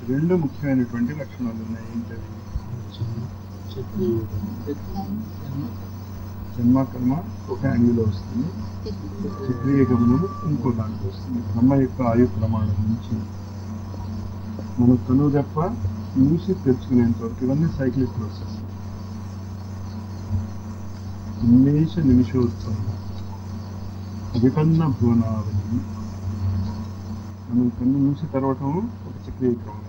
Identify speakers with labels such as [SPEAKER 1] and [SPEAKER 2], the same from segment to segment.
[SPEAKER 1] రెండు ముఖ్యమైనటువంటి లక్షణాలు ఉన్నాయి ఏంటవి జన్మ కర్మ ఒక యాంగిల్లో వస్తుంది చక్రీయ గమనము ఇంకో దాంట్లో వస్తుంది బ్రహ్మ యొక్క ఆయు ప్రమాణం నుంచి మన కను తప్ప మూసి తెచ్చుకునేంత వరకు ఇవన్నీ సైక్లిక్ ప్రాసెస్ నిమేష నిమిషోత్సవం విపన్న భువనావళి మనం కన్ను మూసి తెరవటం ఒక చక్రీయ క్రమం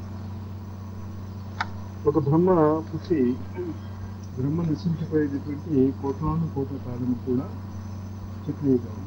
[SPEAKER 1] ఒక బ్రహ్మ పుట్టి బ్రహ్మ నశించిపోయేటటువంటి కోట్లాను కోట్ల కాలము కూడా చక్రీయంగా ఉంది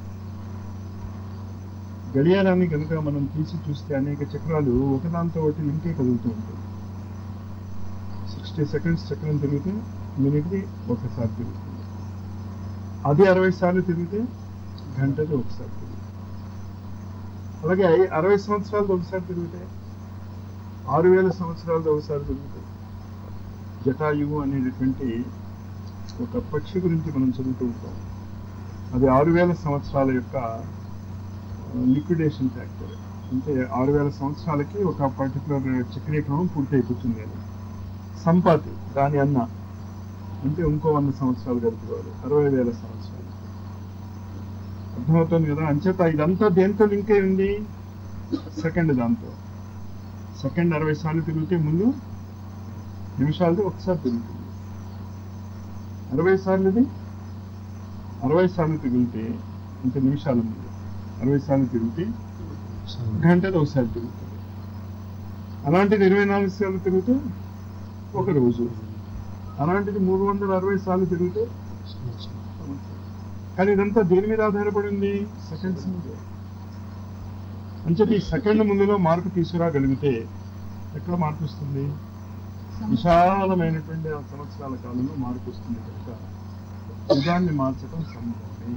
[SPEAKER 1] గడియారాన్ని కనుక మనం తీసి చూస్తే అనేక చక్రాలు ఒకదాంతో ఒకటి లింకే కదులుతూ ఉంటాయి సిక్స్టీ సెకండ్స్ చక్రం తిరిగితే మినిట్కి ఒకసారి తిరుగుతుంది అది అరవై సార్లు తిరిగితే గంటకి ఒకసారి తిరుగుతుంది అలాగే అరవై సంవత్సరాలతో ఒకసారి తిరిగితే ఆరు వేల సంవత్సరాలతో ఒకసారి తిరుగుతాయి జటాయువు అనేటటువంటి ఒక పక్షి గురించి మనం చదువుతూ ఉంటాం అది ఆరు వేల సంవత్సరాల యొక్క లిక్విడేషన్ ఫ్యాక్టర్ అంటే ఆరు వేల సంవత్సరాలకి ఒక పర్టికులర్ చక్రీకరణం పూర్తి అయిపోతుంది అని సంపాతి దాని అన్న అంటే ఇంకో వంద సంవత్సరాలు గడుపుకోవాలి అరవై వేల సంవత్సరాలు అర్థమవుతుంది కదా అంచేత ఇదంతా దేంతో లింక్ అయి ఉంది సెకండ్ దాంతో సెకండ్ అరవై సార్లు తిరిగితే ముందు నిమిషాలది ఒకసారి తిరుగుతుంది అరవై సార్లుది అరవై సార్లు తిరిగితే అంటే నిమిషాల ముందు అరవై సార్లు తిరిగితే గంటలు ఒకసారి తిరుగుతుంది అలాంటిది ఇరవై నాలుగు సార్లు తిరిగితే ఒక రోజు అలాంటిది మూడు వందల అరవై సార్లు తిరిగితే కానీ ఇదంతా దేని మీద ఆధారపడి ఉంది సెకండ్స్ మీద అంచేత ఈ సెకండ్ ముందులో మార్పు తీసుకురాగలిగితే ఎక్కడ మార్పు వస్తుంది విశాలమైనటువంటి ఆ సంవత్సరాల కాలంలో మార్పు వస్తుంది కనుక నిజాన్ని మార్చడం సంభవమే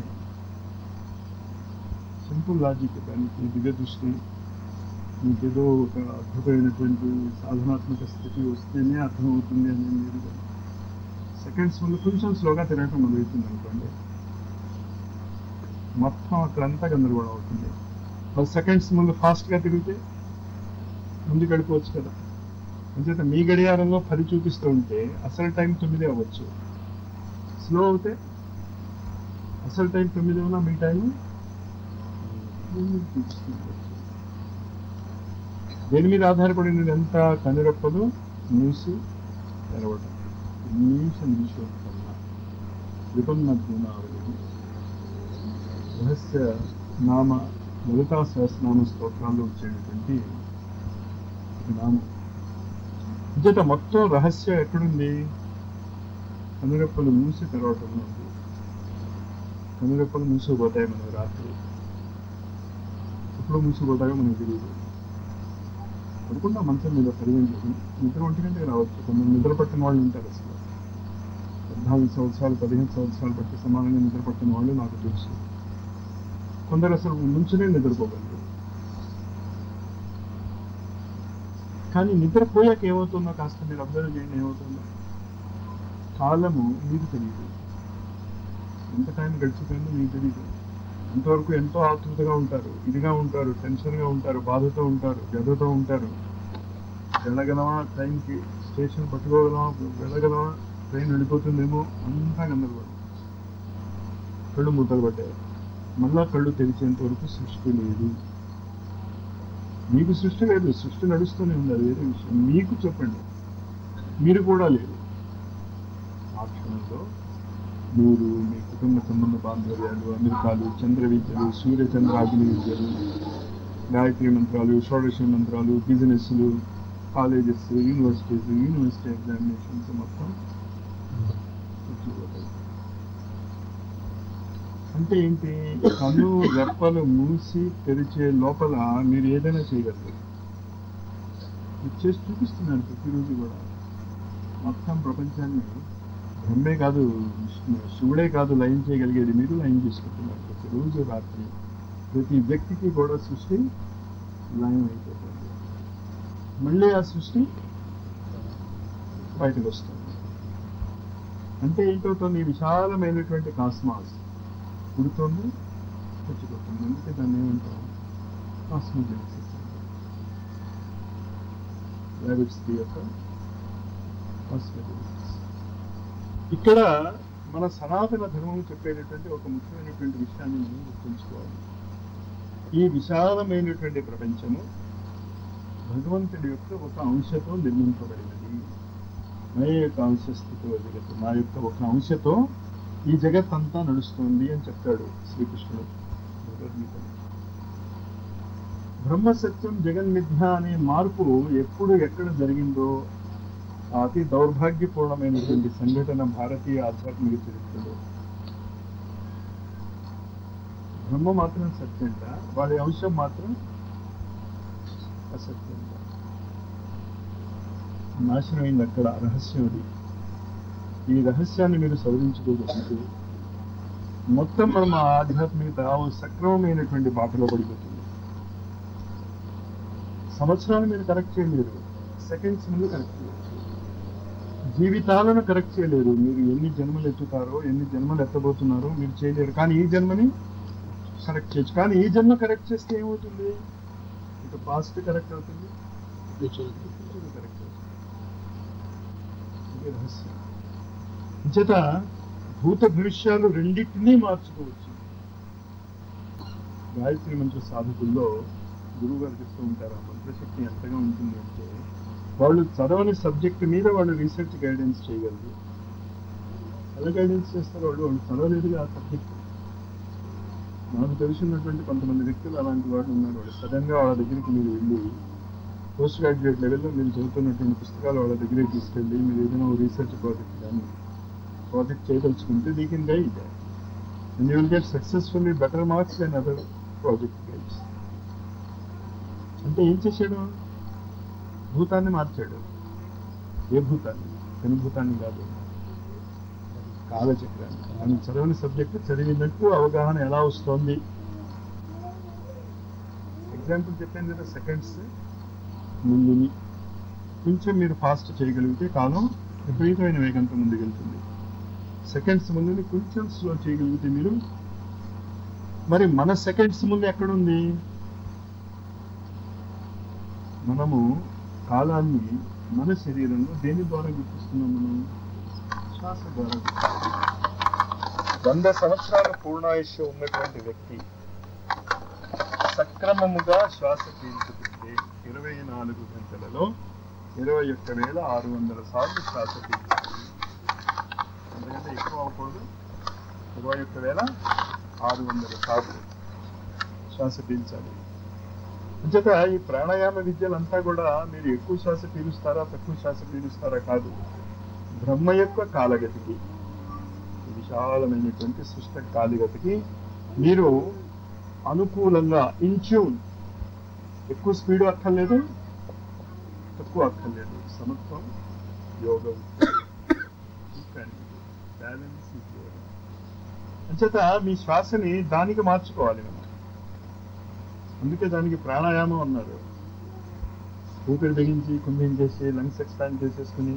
[SPEAKER 1] సింపుల్ లాజిక్ దానికి దివ్య దృష్టి మీకేదో ఒక అద్భుతమైనటువంటి సాధనాత్మక స్థితి వస్తేనే అర్థమవుతుంది అని లేదు సెకండ్స్ ముందు కొంచెం స్లోగా తిరగటం మొదలవుతుంది అనుకోండి మొత్తం అక్కడంతా గందరగోళం అవుతుంది పది సెకండ్స్ ముందు ఫాస్ట్గా తిరిగితే ముందుకు వెళ్ళిపోవచ్చు కదా అంచేత మీ గడియారంలో పది చూపిస్తూ ఉంటే అసలు టైం తొమ్మిది అవ్వచ్చు స్లో అవుతే అసలు టైం తొమ్మిది ఉన్నా మీ టైం ముందుకు చూపిస్తుంది దేని మీద ఆధారపడినది ఎంత కనురెప్పలు మూసి తెరవడం నిమిష నిమిషోత్తమ విపన్న పూనావళి రహస్య నామ లలితా సహస్రనామ స్తోత్రాల్లో వచ్చేటటువంటి నామం అంచేత మొత్తం రహస్యం ఎక్కడుంది కనురెప్పలు మూసి తెరవటంలో ఉంది కనురెప్పలు మూసిపోతాయి మనకు రాత్రి ఎప్పుడు మూసిపోతాయో మనకు తెలియదు పడుకుంటా మంచం మీద పరిగణించి నిద్ర ఒంటి గంటకి రావచ్చు కొందరు నిద్ర పట్టిన వాళ్ళు ఉంటారు అసలు పద్నాలుగు సంవత్సరాలు పదిహేను సంవత్సరాలు బట్టి సమానంగా నిద్ర పట్టిన వాళ్ళు నాకు తెలుసు కొందరు అసలు నుంచునే నిద్రపోగలరు కానీ నిద్రపోయాక ఏమవుతుందో కాస్త మీరు అబ్జర్వ్ చేయండి ఏమవుతుందో కాలము మీకు తెలియదు ఎంత టైం గడిచిపోయిందో మీకు తెలియదు అంతవరకు ఎంతో ఆతృతగా ఉంటారు ఇదిగా ఉంటారు టెన్షన్గా ఉంటారు బాధతో ఉంటారు వ్యధతో ఉంటారు వెళ్ళగలమా ట్రైన్కి స్టేషన్ పట్టుకోగలమా వెళ్ళగలమా ట్రైన్ వెళ్ళిపోతుందేమో అంతా గందరగోళం కళ్ళు మూతలు పడ్డాయి మళ్ళా కళ్ళు తెరిచేంత వరకు సృష్టి లేదు మీకు సృష్టి లేదు సృష్టి నడుస్తూనే ఉంది అది వేరే విషయం మీకు చెప్పండి మీరు కూడా లేదు ఆ క్షణంలో మీరు మీ కుటుంబ సంబంధ బాంధవ్యాలు అమెరికాలు చంద్ర విద్యలు సూర్య చంద్రాగ్ని విద్యలు గాయత్రి మంత్రాలు షోడశి మంత్రాలు బిజినెస్లు కాలేజెస్ యూనివర్సిటీస్ యూనివర్సిటీ ఎగ్జామినేషన్స్ మొత్తం వచ్చిపోతాయి అంటే ఏంటి కన్ను రెప్పలు మూసి తెరిచే లోపల మీరు ఏదైనా చేయగలరు ఇది చేసి చూపిస్తున్నాను ప్రతిరోజు కూడా మొత్తం ప్రపంచాన్ని బ్రహ్మే కాదు విష్ణు- శివుడే కాదు లయం చేయగలిగేది మీరు లయం చేసుకుంటున్నారు ప్రతిరోజు రాత్రి ప్రతి వ్యక్తికి కూడా సృష్టి లయం అయిపోతుంది మళ్ళీ ఆ సృష్టి బయటకు వస్తుంది అంటే ఏంటవుతుంది ఈ విశాలమైనటువంటి కాస్మాస్ పుడుతోంది చచ్చిపోతుంది అందుకే దాన్ని ఏమంటాం కాస్మోజెనిసిస్ బ్లావిట్స్కి యొక్క హాస్పిటల్స్ ఇక్కడ మన సనాతన ధర్మం చెప్పేటటువంటి ఒక ముఖ్యమైనటువంటి విషయాన్ని మనం గుర్తుంచుకోవాలి ఈ విశాలమైనటువంటి ప్రపంచము భగవంతుడి యొక్క ఒక అంశతో నిర్మింపబడినది నా యొక్క అంశ స్థితిలో జగత్తు నా యొక్క ఒక అంశతో ఈ జగత్ అంతా నడుస్తుంది అని చెప్తాడు శ్రీకృష్ణుడు భగవద్గీతలో బ్రహ్మ సత్యం జగన్మిథ్య అనే మార్పు ఎప్పుడు ఎక్కడ జరిగిందో ఆ అతి దౌర్భాగ్యపూర్ణమైనటువంటి సంఘటన భారతీయ ఆధ్యాత్మిక చరిత్రలో బ్రహ్మ మాత్రం సత్యంట వాడి అంశం మాత్రం అసత్యంట నాశనమైంది అక్కడ రహస్యం అది ఈ రహస్యాన్ని మీరు సవరించుకోగలిగితే మొత్తం మనం ఆ ఆధ్యాత్మికత ఓ సక్రమమైనటువంటి బాటలో పడిపోతుంది సంవత్సరాలు మీరు కరెక్ట్ చేయలేరు సెకండ్స్ ముందు కరెక్ట్ చేయలేరు జీవితాలను కరెక్ట్ చేయలేరు మీరు ఎన్ని జన్మలు ఎత్తుతారో ఎన్ని జన్మలు ఎత్తబోతున్నారో మీరు చేయలేరు కానీ ఈ జన్మని కరెక్ట్ చేయొచ్చు కానీ ఈ జన్మ కరెక్ట్ చేస్తే ఏమవుతుంది ఇక పాస్ట్ కరెక్ట్ అవుతుంది ఫ్యూచర్ కరెక్ట్ అవుతుంది ఇదే రహస్యం చేత భూత భవిష్యాలు రెండింటినీ మార్చుకోవచ్చు గాయత్రి మంత్ర సాధకుల్లో గురువు గారు చెప్తూ ఉంటారు ఆ మంత్రశక్తి ఎంతగా ఉంటుంది అంటే వాళ్ళు చదవని సబ్జెక్ట్ మీద వాళ్ళు రీసెర్చ్ గైడెన్స్ చేయగలరు ఎలా గైడెన్స్ చేస్తారు వాళ్ళు వాళ్ళు చదవలేదుగా ఆ సబ్జెక్ట్ నాకు తెలిసినటువంటి కొంతమంది వ్యక్తులు అలాంటి వాళ్ళు ఉన్నారు వాళ్ళు సడన్ గా వాళ్ళ దగ్గరికి మీరు వెళ్ళి పోస్ట్ గ్రాడ్యుయేట్ లెవెల్లో మీరు చదువుతున్నటువంటి పుస్తకాలు వాళ్ళ దగ్గరికి తీసుకెళ్ళి మీరు ఏదైనా రీసెర్చ్ ప్రాజెక్ట్ కానీ ప్రాజెక్ట్ చేయదలుచుకుంటే the can guide and you will get successfully better marks then other project guides అంటే ఏం చేశాడు భూతాన్ని మార్చాడు ఏ భూతాన్ని పెను భూతాన్ని కాదు కాలచక్రాన్ని మనం చదవని సబ్జెక్ట్ చదివినట్టు అవగాహన ఎలా వస్తోంది ఎగ్జాంపుల్ చెప్పాను కదా సెకండ్స్ ముందుని కొంచెం మీరు ఫాస్ట్ చేయగలిగితే కాలం విపరీతమైన వేగంతో ముందుకెళ్తుంది సెకండ్స్ ముందుని కొంచెం స్లో చేయగలిగితే మీరు మరి మన సెకండ్స్ ముందు ఎక్కడుంది మనము కాలాన్ని మన శరీరంలో దేని ద్వారా గుర్తిస్తున్నాం మనం శ్వాస ద్వారా గుర్తిస్తున్నాం. వంద సంవత్సరాల పూర్ణాయుష్యం ఉన్నటువంటి వ్యక్తి సక్రమముగా శ్వాస పీల్చుకుంటే ఇరవై నాలుగు గంటలలో ఇరవై ఒక్క వేల ఆరు వందల సార్లు శ్వాస పీల్చుకుంది ఎందుకంటే ఎక్కువ అవ్వకూడదు ఇరవై ఒక్క వేల ఆరు వందల సార్లు శ్వాస పీల్చాలి అంచేత ఈ ప్రాణాయామ విద్యలంతా కూడా మీరు ఎక్కువ శ్వాస పీలుస్తారా తక్కువ శ్వాస పీలుస్తారా కాదు బ్రహ్మ యొక్క కాలగతికి ఈ విశాలమైనటువంటి సృష్టి కాలగతికి మీరు అనుకూలంగా ఇన్ట్యూన్ ఎక్కువ స్పీడ్ అక్కర్లేదు తక్కువ అక్కర్లేదు సమత్వం యోగం బ్యాలెన్స్ అంచేత మీ శ్వాసని దానికి మార్చుకోవాలి మనం అందుకే దానికి ప్రాణాయామం అన్నారు ఊపిరి బిగించి కుంభించేసి లంగ్స్ ఎక్స్పాండ్ చేసేసుకుని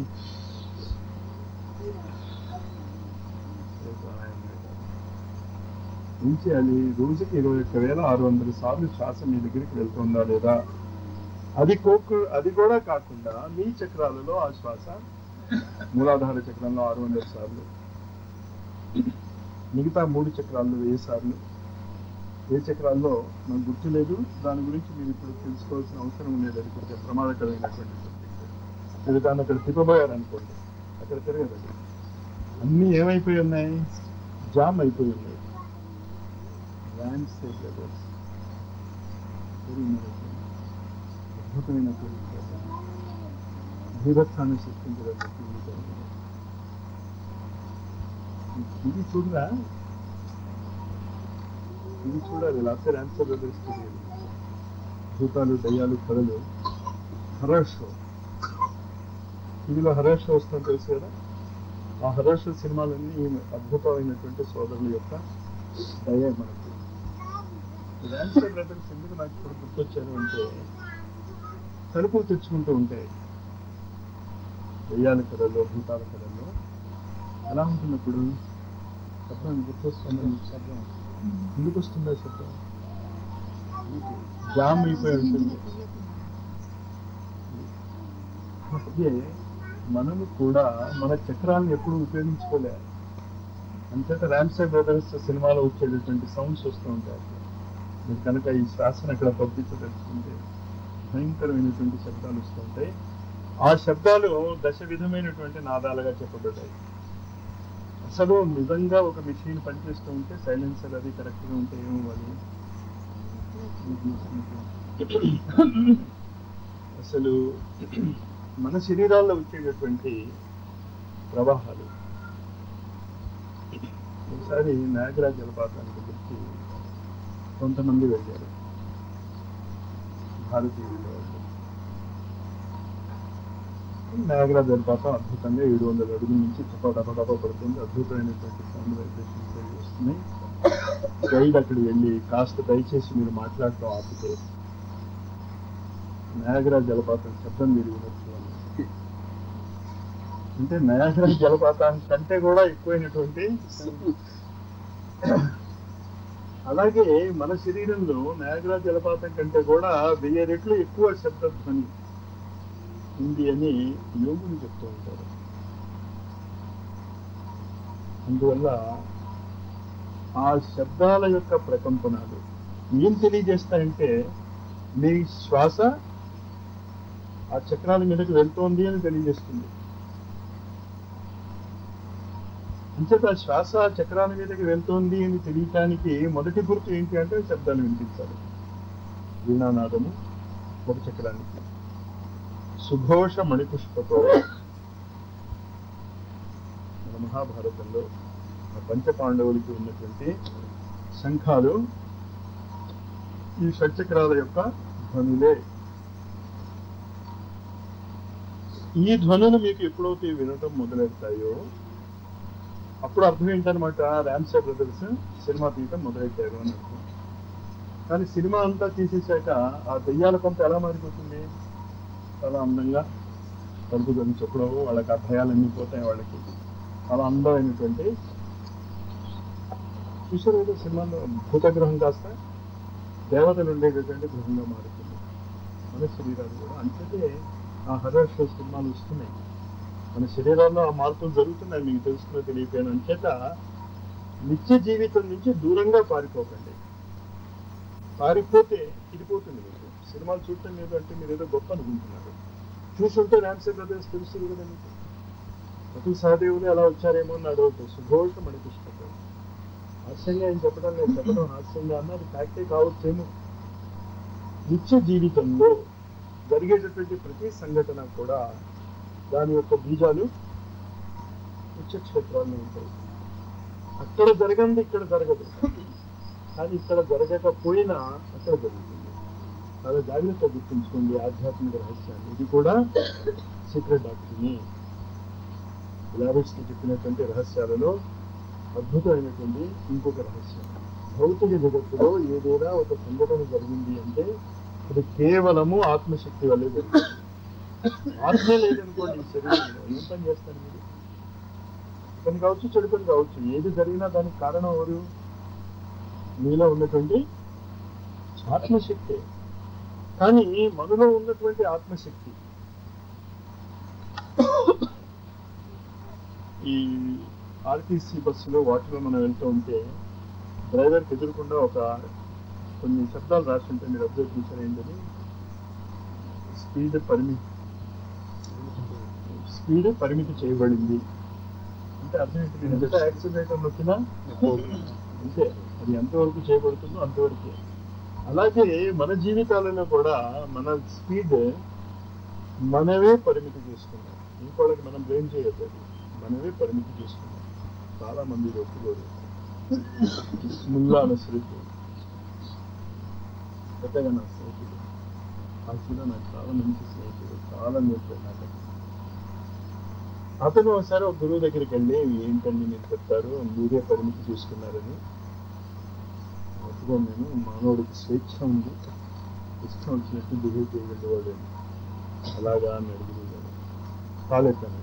[SPEAKER 1] ఏం చేయాలి రోజుకి ఇరవై ఒక్క వేల ఆరు వందల సార్లు శ్వాస మీ దగ్గరికి వెళ్తుందా లేదా అది కోకు అది కూడా కాకుండా మీ చక్రాలలో ఆ శ్వాస మూలాధార చక్రంలో ఆరు వందల సార్లు మిగతా మూడు చక్రాల్లో ఏ సార్లు ఏ చక్రాల్లో నాకు గుర్తు లేదు దాని గురించి మీరు ఇప్పుడు తెలుసుకోవాల్సిన అవసరం లేదు అది కొంచెం ప్రమాదకరమైనటువంటి సబ్జెక్ట్ మీరు దాన్ని అక్కడ తిప్పబోయారు అనుకోండి అక్కడ తిరగదు అది. అన్నీ ఏమైపోయి ఉన్నాయి జామ్ అయిపోయి ఉన్నాయి ల్యాండ్ స్టేట్ లెవెల్స్ అద్భుతమైనటువంటి భీభత్సాన్ని సృష్టించడానికి ఇది చూడరా ఇది చూడాలి లాస్ట్ ఆన్సర్ తెలుస్తుంది భూతాలు దయ్యాలు కళలు హర్రర్ షో టీవీలో హర్రర్ షో వస్తుందని తెలుసు కదా ఆ హర్రర్ షో సినిమాలన్నీ ఈ అద్భుతమైనటువంటి సోదరుల యొక్క దయ మనకు ఆన్సర్ బ్రదర్స్ ఎందుకు నాకు ఇప్పుడు గుర్తొచ్చారు అంటే తలుపులు తెచ్చుకుంటూ ఉంటాయి దయ్యాల కథల్లో భూతాల కథల్లో ఎలా ఉంటుంది ఇప్పుడు శబ్దం గుర్తొస్తుంది శబ్దం ఎందుకు వస్తుందా శబ్దం జామ్ అయిపోయి ఉంటుంది అలాగే మనము కూడా మన చక్రాలను ఎప్పుడు ఉపయోగించుకోలే అంతేత రామ్సే బ్రదర్స్ సినిమాలో వచ్చేటటువంటి సౌండ్స్ వస్తూ ఉంటాయి మీరు కనుక ఈ శ్వాసను అక్కడ పంపించదలుచుకుంటే భయంకరమైనటువంటి శబ్దాలు వస్తూ ఉంటాయి ఆ శబ్దాలు దశ విధమైనటువంటి నాదాలుగా చెప్పబడ్డాయి అసలు నిజంగా ఒక మిషన్ పనిచేస్తూ ఉంటే సైలెన్సర్ అది కరెక్ట్గా ఉంటే ఏమవ్వాలి అసలు మన శరీరాల్లో వచ్చేటటువంటి ప్రవాహాలు ఒకసారి నాగరా జలపాతానికి వచ్చి కొంతమంది వెళ్ళారు భారతీయులు వాళ్ళు. నాగరా జలపాతం అద్భుతంగా ఏడు వందల అడుగుల నుంచి టపా టపా టపా పడుతుంది అద్భుతమైనటువంటి సౌండ్ వైబ్రేషన్స్ అవి వస్తున్నాయి గైడ్ అక్కడికి వెళ్ళి కాస్త దయచేసి మీరు మాట్లాడటం ఆపితే నయాగరా జలపాతం శబ్దం మీరు వినొచ్చు అని. అంటే నయాగరా జలపాతం కంటే కూడా ఎక్కువైనటువంటి అలాగే మన శరీరంలో నయాగరా జలపాతం కంటే కూడా వెయ్యి రెట్లు ఎక్కువ శబ్ద ధ్వని ఉంది అని యోగులు చెప్తూ ఉంటారు అందువల్ల ఆ శబ్దాల యొక్క ప్రకంపనాలు ఏం తెలియజేస్తాయంటే మీ శ్వాస ఆ చక్రాల మీదకి వెళ్తోంది అని తెలియజేస్తుంది అంచేత ఆ శ్వాస ఆ చక్రాల మీదకి వెళ్తోంది అని తెలియటానికి మొదటి గుర్తు ఏంటి అంటే శబ్దాలు వినిపించాలి వీణానాదము ఒక చక్రానికి సుఘోష మణిపుష్పతో మన మహాభారతంలో ఆ పంచ పాండవులకి ఉన్నటువంటి శంఖాలు ఈ షట్చక్రాల యొక్క ధ్వనులే ఈ ధ్వనులు మీకు ఎప్పుడైతే వినటం మొదలెడతాయో అప్పుడు అర్థం ఏంటనమాట రామ్సే బ్రదర్స్ సినిమా తీయటం మొదలెట్టారు అని అర్థం కానీ సినిమా అంతా తీసేశాక ఆ దెయ్యాల కొంత ఎలా మారిపోతుంది చాలా అందంగా తలుపుదని చెప్పడం వాళ్ళకి ఆ భయాలన్నీ పోతాయి వాళ్ళకి చాలా అందమైనటువంటి చూసారు ఏదో సినిమాలో భూతగ్రహం కాస్త దేవతలు ఉండేటటువంటి గృహంగా మారుతుంది మన శరీరాలు కూడా అంతటే ఆ హర్రర్ షో సినిమాలు వస్తున్నాయి మన శరీరాల్లో ఆ మార్పులు జరుగుతున్నాయి మీకు తెలుసుకున్న తెలియపోయాను అంచేత నిత్య జీవితం నుంచి దూరంగా పారిపోకండి పారిపోతే ఇది పోతుంది మీకు సినిమాలు చూడటం లేదు అంటే మీరు ఏదో గొప్ప అనుకుంటున్నారు చూసుంటే రామ్సే బ్రదర్స్ తెలుస్తుంది కదా మీకు ప్రతి సహదేవులు ఎలా వచ్చారేమో అని అడగదు సుఘోషం అని పుస్తకం హాస్యంగా ఏం చెప్పడం లేదు చెప్పడం హాస్యంగా అన్న అది ఫ్యాక్టే కావచ్చేమో నిత్య జీవితంలో జరిగేటటువంటి ప్రతి సంఘటన కూడా దాని యొక్క బీజాలు ఉచ్చ క్షేత్రాల్లో ఉంటాయి అక్కడ జరగంది ఇక్కడ జరగదు కానీ ఇక్కడ జరగకపోయినా అక్కడ జరుగుతుంది చాలా జాగ్రత్త గుర్తుంచుకోండి ఆధ్యాత్మిక రహస్యాన్ని ఇది కూడా సీక్రెట్ డాక్టర్ని కి చెప్పినటువంటి రహస్యాలలో అద్భుతమైనటువంటి ఇంకొక రహస్యం భౌతిక జగత్తులో ఏదైనా ఒక సంఘటన జరిగింది అంటే అది కేవలము ఆత్మశక్తి వల్లే జరుగుతుంది ఆత్మే లేదనుకోండి ఈ శరీరంలో ఏం పని చేస్తారు మీరు పని కావచ్చు చెడు పని కావచ్చు ఏది జరిగినా దానికి కారణం ఎవరు మీలో ఉన్నటువంటి ఆత్మశక్తి కానీ మనలో ఉన్నటువంటి ఆత్మశక్తి ఈ ఆర్టీసీ బస్సులో వాటిలో మనం వెళ్తూ ఉంటే డ్రైవర్కి ఎదురుకుండా ఒక కొన్ని శబ్దాలు రాసి ఉంటే మీరు అబ్జర్వ్ చేశారు ఏంటని స్పీడ్ పరిమితి స్పీడ్ పరిమితి చేయబడింది అంటే అర్థం ఏంటి నేను ఎంత యాక్సిడెంట్ నొక్కినా అంతే అది ఎంతవరకు చేయబడుతుందో అంతవరకే అలాగే మన జీవితాలలో కూడా మన స్పీడ్ మనమే పరిమితి చేసుకున్నాం ఇంకోళ్ళకి మనం బ్లేమ్ చేయొద్దు అది మనమే పరిమితి చేసుకున్నాం చాలా మంది ఇది ఒప్పుకోరు ముల్లా నసరుకు పెద్దగా నా స్నేహితుడు ఆ నాకు చాలా మంచి స్నేహితుడు చాలా నేర్పాడు నాకు అతను ఒకసారి ఒక గురువు దగ్గరికి వెళ్ళి ఏంటండి మీరు చెప్తారు మీరే పరిమితి చూసుకున్నారని ఒప్పుకోను నేను మానవుడికి స్వేచ్ఛ ఉంది ఇష్టం వచ్చినట్టు బిహేవ్ చేయగలిగేవాడు అని. అలాగా అని అడుగుడు కాలెత్తాను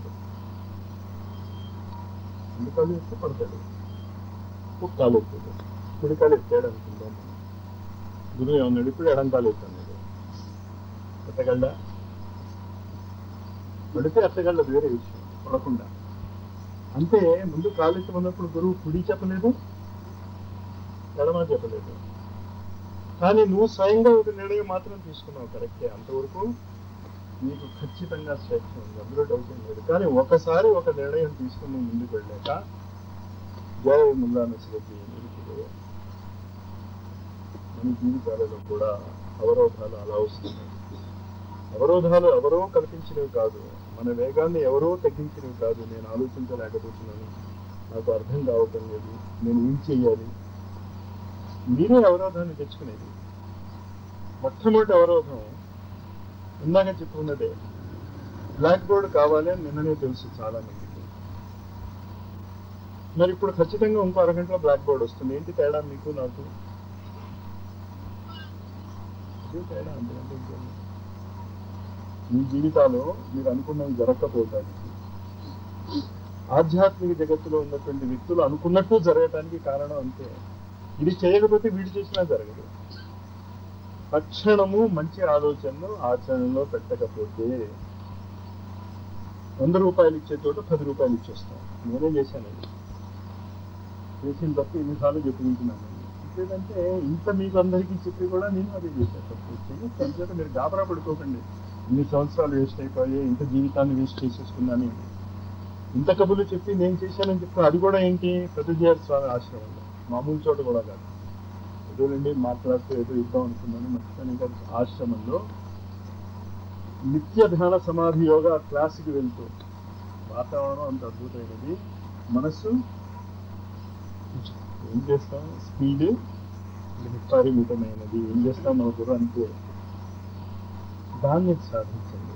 [SPEAKER 1] రెండు కాలు ఎత్తే పడతాడు ఒక కాలు ఎత్తాడు కుడి కాలు ఎత్తాడు అనుకుందాం మనం. గురువు ఏమన్నాడు ఇప్పుడు ఎడం కాలు ఎత్తాడు ఎత్తగలడా పడితే అత్తగళ్ళ వేరే విషయం పడకుండా అంతే ముందు కాలేజీ ఉన్నప్పుడు గురువు కుడి చెప్పలేదు ఎడమ చెప్పలేదు కానీ నువ్వు స్వయంగా ఒక నిర్ణయం మాత్రం తీసుకున్నావు కరెక్టే అంతవరకు నీకు ఖచ్చితంగా స్వేచ్ఛ ఉంది అందులో డౌట్ ఏం లేదు కానీ ఒకసారి ఒక నిర్ణయం తీసుకుని నువ్వు ముందుకు వెళ్ళాక జయ ముందా నసలకి నిలిచిపోయే మన జీవితాలలో కూడా అవరోధాలు అలా వస్తున్నాయి అవరోధాలు ఎవరో కల్పించినవి కాదు మన వేగాన్ని ఎవరో తగ్గించినవి కాదు నేను ఆలోచించలేకపోతున్నాను నాకు అర్థం కావటం లేదు నేను ఏం చెయ్యాలి మీరే అవరోధాన్ని తెచ్చుకునేది మొట్టమొదటి అవరోధం ఇందాక చెప్పుకున్నదే బ్లాక్ బోర్డ్ కావాలి అని నిన్ననే తెలుసు చాలా మందికి మరి ఇప్పుడు ఖచ్చితంగా ఇంకో అరగంటలో బ్లాక్ బోర్డ్ వస్తుంది ఏంటి తేడా మీకు నాకు ఇదే తేడా అంతకంటే ఇంకేం లేదు. మీ జీవితాలు మీరు అనుకున్నవి జరగకపోవడానికి ఆధ్యాత్మిక జగత్తులో ఉన్నటువంటి వ్యక్తులు అనుకున్నట్టు జరగటానికి కారణం అంతే ఇది చేయకపోతే వీడు చేసినా జరగదు తక్షణము మంచి ఆలోచనను ఆచరణలో పెట్టకపోతే వంద రూపాయలు ఇచ్చే చోట పది రూపాయలు ఇచ్చేస్తాం నేనే చేశాను అది చేసిన తప్పు ఎన్నిసార్లు చెప్పుకుంటున్నాను ఇంకేంటంటే ఇంత మీకు అందరికీ చెప్పి కూడా నేను అదే చేశాను తప్పు చేయొచ్చు అంచేత మీరు గాబరా పడుకోకండి ఇన్ని సంవత్సరాలు వేస్ట్ అయిపోయి ఇంత జీవితాన్ని వేస్ట్ చేసేసుకున్నాను ఇంత కబుర్లు చెప్పి నేను చేశానని చెప్తే అది కూడా ఏంటి ప్రతిజీఆర్ స్వామి ఆశ్రమంలో మామూలు చోట కూడా కాదు ఎదురండి మాట్లాడుతూ ఏదో ఇద్దాం అనుకున్నాను మర్చిపోయిన ఇంకా ఆశ్రమంలో నిత్య ధ్యాన సమాధి యోగా క్లాస్కి వెళ్తూ వాతావరణం అంత అద్భుతమైనది మనస్సు ఏం చేస్తాం స్పీడ్ పరిమితమైనది ఏం చేస్తాం మన గురు అంతే దాన్ని సాధించండి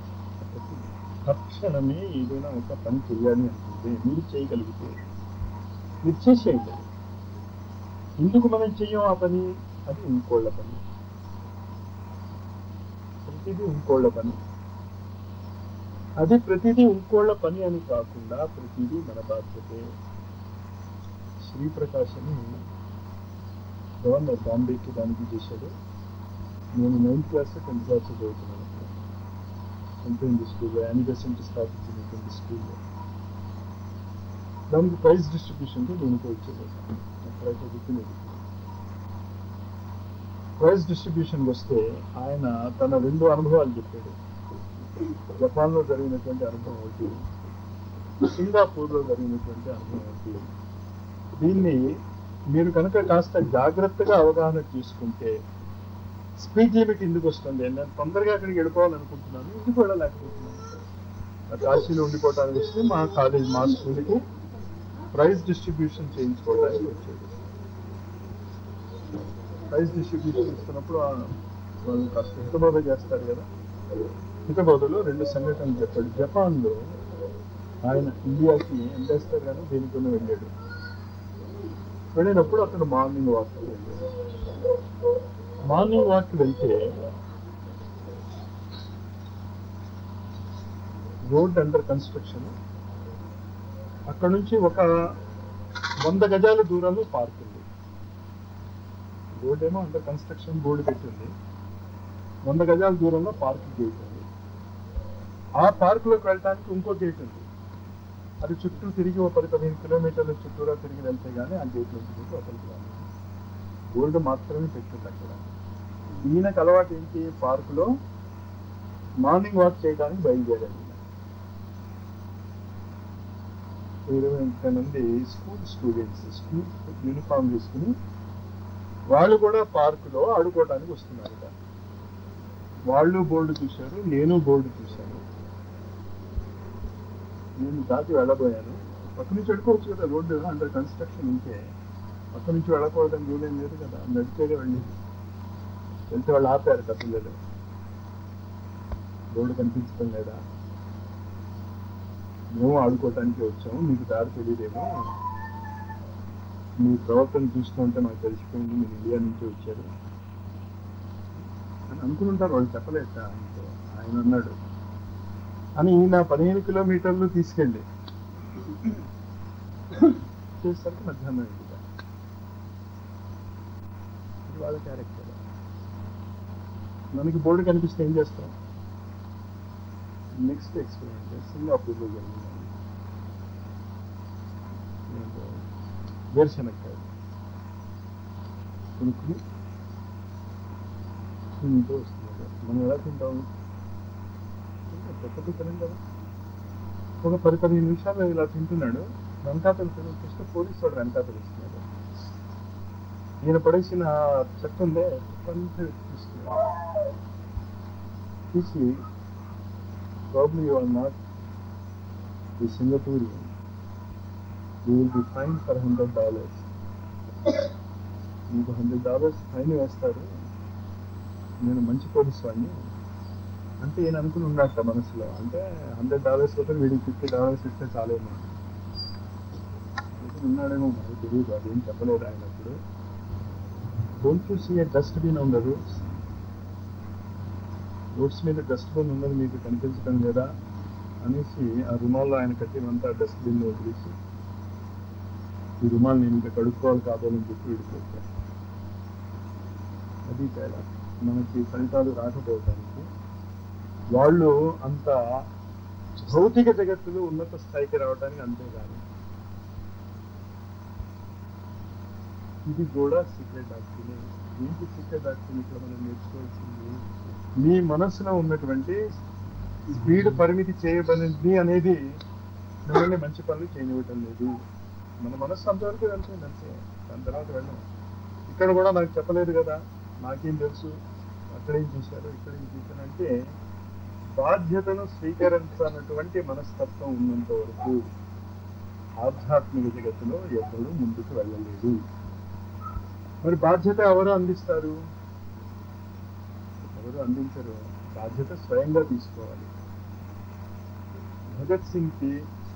[SPEAKER 1] తక్షణమే ఏదైనా ఒక పని చేయాలి అనుకుంటే మీరు చేయగలిగితే మీరు చేసేయండి ఎందుకు మనం చెయ్యం ఆ పని అది ఇంకోళ్ళ పని ప్రతిదీ ఇంకోళ్ళ పని అది ప్రతిదీ ఇంకోళ్ళ పని అని కాకుండా ప్రతిదీ మన బాధ్యతే శ్రీప్రకాశ్ అని గవర్నర్ బాంబేకి దానికి చేశాడు నేను నైన్త్ క్లాస్ టెన్త్ క్లాస్ చదువుతున్నాను కంపెనీ స్కూల్లో యానివర్సరీ స్థాపించినటువంటి స్కూల్లో దానికి ప్రైజ్ డిస్ట్రిబ్యూషన్కి దీనికి వచ్చేది అక్కడైతే గుర్తులేదు ప్రైజ్ డిస్ట్రిబ్యూషన్ వస్తే ఆయన తన రెండు అనుభవాలు చెప్పాడు జపాన్లో జరిగినటువంటి అనుభవం ఒకటి సింగపూర్లో జరిగినటువంటి అనుభవం ఒకటి దీన్ని మీరు కనుక కాస్త జాగ్రత్తగా అవగాహన తీసుకుంటే స్పీడ్ లిమిట్ ఎందుకు వస్తుంది నేను తొందరగా అక్కడికి వెళ్ళిపోవాలనుకుంటున్నాను ఎందుకు వెళ్ళలేకపోతున్నాను ఆ కాశీలో ఉండిపోవడానికి వస్తే మా కాలేజ్ మా స్కూల్కి ప్రైజ్ డిస్ట్రిబ్యూషన్ చేయించుకోవడానికి వచ్చేది ప్రైజ్ డిస్ట్రిబ్యూషన్ ఇస్తున్నప్పుడు ఆ వాళ్ళు కాస్త హితబోధ చేస్తారు కదా హితబోధలో రెండు సంఘటనలు చెప్పాడు జపాన్లో ఆయన ఇండియాకి అంబేద్కర్ గాను దేనికొని వెళ్ళాడు వెళ్ళినప్పుడు అతను మార్నింగ్ వాక్ వెళ్ళాడు మార్నింగ్ వాక్ వెళ్తే రోడ్ అండర్ కన్స్ట్రక్షన్ అక్కడ నుంచి ఒక వంద గజాల దూరంలో పార్క్ ఉంది రోడ్ ఏమో అండర్ కన్స్ట్రక్షన్ బోర్డు పెట్టింది వంద గజాల దూరంలో పార్క్ గేట్ ఉంది ఆ పార్కులోకి వెళ్ళడానికి ఇంకో గేట్ ఉంది అది చుట్టూ తిరిగి ఒక పది పదిహేను కిలోమీటర్ల చుట్టూరా తిరిగి వెళ్తే గానీ ఆ గేట్ నుంచి పోతే అక్కడికి రాలేదు బోర్డు మాత్రమే పెట్టింది అక్కడ ఈయనకు అలవాటు ఏంటి పార్కులో మార్నింగ్ వాక్ చేయడానికి బయలుదేరాడు ఇరవై ముప్పై మంది స్కూల్ స్టూడెంట్స్ స్కూల్ యూనిఫామ్ వేసుకుని వాళ్ళు కూడా పార్కులో ఆడుకోవడానికి వస్తున్నారు ఇక. వాళ్ళు బోర్డు చూశారు నేను బోర్డు చూశాను నేను దాటి వెళ్ళబోయాను పక్క నుంచి వెళ్ళిపోవచ్చు కదా రోడ్డు అండర్ కన్స్ట్రక్షన్ ఉంటే పక్క నుంచి వెళ్ళకూడదని రూల్ ఏం లేదు కదా నడిచేదే వెళ్ళేది వెళ్తే వాళ్ళు ఆపారు కదా పిల్లలు రోడ్డు కనిపించడం లేదా మేము ఆడుకోవటానికి వచ్చాము మీకు దారి తెలియదేమో మీ ప్రవర్తన చూస్తుంటే మాకు తెలిసిపోయింది మీరు ఇండియా నుంచి వచ్చారు అని అనుకుంటారు వాళ్ళు చెప్పలేక ఆయనతో ఆయన అన్నాడు అని ఈయన పదిహేను కిలోమీటర్లు తీసుకెళ్ళి చేసరికి మధ్యాహ్నం అయింది ఇది వాళ్ళ క్యారెక్టర్ మనకి బోర్డు కనిపిస్తే ఏం చేస్తాం నెక్స్ట్ ఎక్స్పెరిమెంట్ సింగపూర్లో జరిగింది ఏంటో, వేరుశనక్కాయ కొనుక్కుని తింటూ వస్తున్నారు మనం ఎలా తింటాము పెద్ద తినం కదా ఒక పది పదిహేను నిమిషాలు ఇలా తింటున్నాడు వెనకాతలు చూస్తే పోలీసు వాడు వెనకాతలు వస్తున్నాడు ఈయన పడేసిన చెత్త ఉందే అంతా తీసుకున్నాడు తీసి probably you are not the Singaporean you will be fine for hundred dollars మీకు హండ్రెడ్ డాలర్స్ ఫైన్ వేస్తారు నేను మంచి పోలీస్ వాడిని అంటే ఈయన అనుకుని ఉన్నట్ట మనసులో అంటే హండ్రెడ్ డాలర్స్ అయితే వీడికి ఫిఫ్టీ డాలర్స్ ఇస్తే చాలేమో అనుకుని ఉన్నాడేమో మనకు తెలియదు అదేం చెప్పలేదు ఆయన అప్పుడు don't you see dustbin on the roads roads మీద డస్ట్బిన్ ఉన్నది మీకు కనిపించడం లేదా అనేసి ఆ రుమాల్లో ఆయన కట్టినంతా డస్ట్బిన్ వదిలేసి ఈ రుమాల్ నేను ఇంకా కడుక్కోవాలి కాదని చెప్పి విడిపోతాను అది తేడా మనకి ఫలితాలు రాకపోవటానికి వాళ్ళు అంత భౌతిక జగత్తులో ఉన్నత స్థాయికి రావడానికి అంతేగాని ఇది కూడా సీక్రెట్ డాక్టరీ ఏంటి సీక్రెట్ డాక్టరీ ఇక్కడ మనం నేర్చుకోవాల్సింది మీ మనసులో ఉన్నటువంటి స్పీడ్ పరిమితి చేయబడింది అనేది మిమ్మల్ని మంచి పనులు చేయనివ్వటం లేదు మన మనస్సు అంతవరకు వెళ్తుంది అంతే దాని తర్వాత వెళ్ళం ఇక్కడ కూడా నాకు చెప్పలేదు కదా నాకేం తెలుసు అక్కడేం చూశారు ఇక్కడేం చూశాను అంటే బాధ్యతను స్వీకరించాలన్నటువంటి మనస్తత్వం ఉన్నంత వరకు ఆధ్యాత్మిక జగత్తులో ఎవ్వరూ ముందుకు వెళ్ళలేదు మరి బాధ్యత ఎవరు అందిస్తారు ఎవరు అందించరు బాధ్యత స్వయంగా తీసుకోవాలి భగత్ సింగ్ కి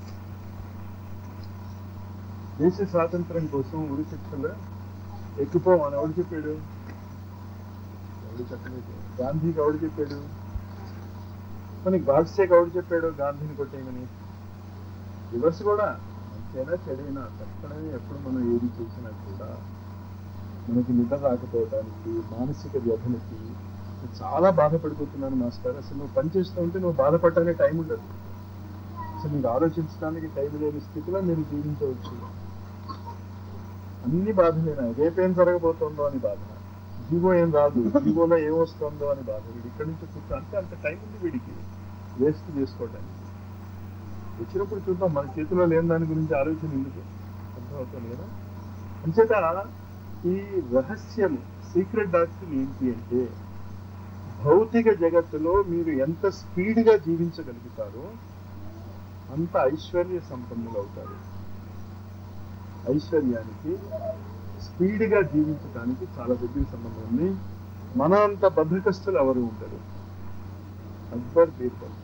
[SPEAKER 1] దేశ స్వాతంత్రం కోసం ఉరి శిక్షలు ఎక్కిపోమని ఎవడు చెప్పాడు ఎవడు చెప్పలేదు గాంధీకి ఎవడు చెప్పాడు మనకి గాడ్సేకి ఎవడు చెప్పాడు గాంధీని కొట్టేయమని రివర్స్ కూడా మంచైనా చెడైనా తక్షణమే ఎప్పుడు మనం ఏది చేసినా కూడా మనకి నిద్ర రాకపోవడానికి మానసిక వ్యధనకి నేను చాలా బాధపడిపోతున్నాను మాస్టర్ అసలు నువ్వు పని చేస్తూ ఉంటే నువ్వు బాధపడటానికి టైం ఉండదు అసలు నీకు ఆలోచించడానికి టైం లేని స్థితిలో మీరు జీవించవచ్చు అన్ని బాధలేనా రేపేం జరగబోతోందో అని బాధ జీవో ఏం రాదు జీవోలో ఏం వస్తుందో అని బాధ వీడు ఇక్కడి నుంచి కూర్చో అంటే అంత టైం ఉంది వీడికి వేస్ట్ చేసుకోవడానికి వచ్చినప్పుడు చూద్దాం మన చేతిలో లేని దాని గురించి ఆలోచన ఎందుకు అర్థమవుతుంది కదా అంచేత ఈ రహస్యం సీక్రెట్ డాక్టర్ ఏంటి అంటే భౌతిక జగత్తులో మీరు ఎంత స్పీడ్గా జీవించగలుగుతారో అంత ఐశ్వర్య సంపన్నులు అవుతారు ఐశ్వర్యానికి స్పీడ్గా జీవించడానికి చాలా దగ్గర సంబంధం ఉంది మన అంత బద్ధకస్తులు ఎవరు ఉండరు అక్బర్ బీర్బల్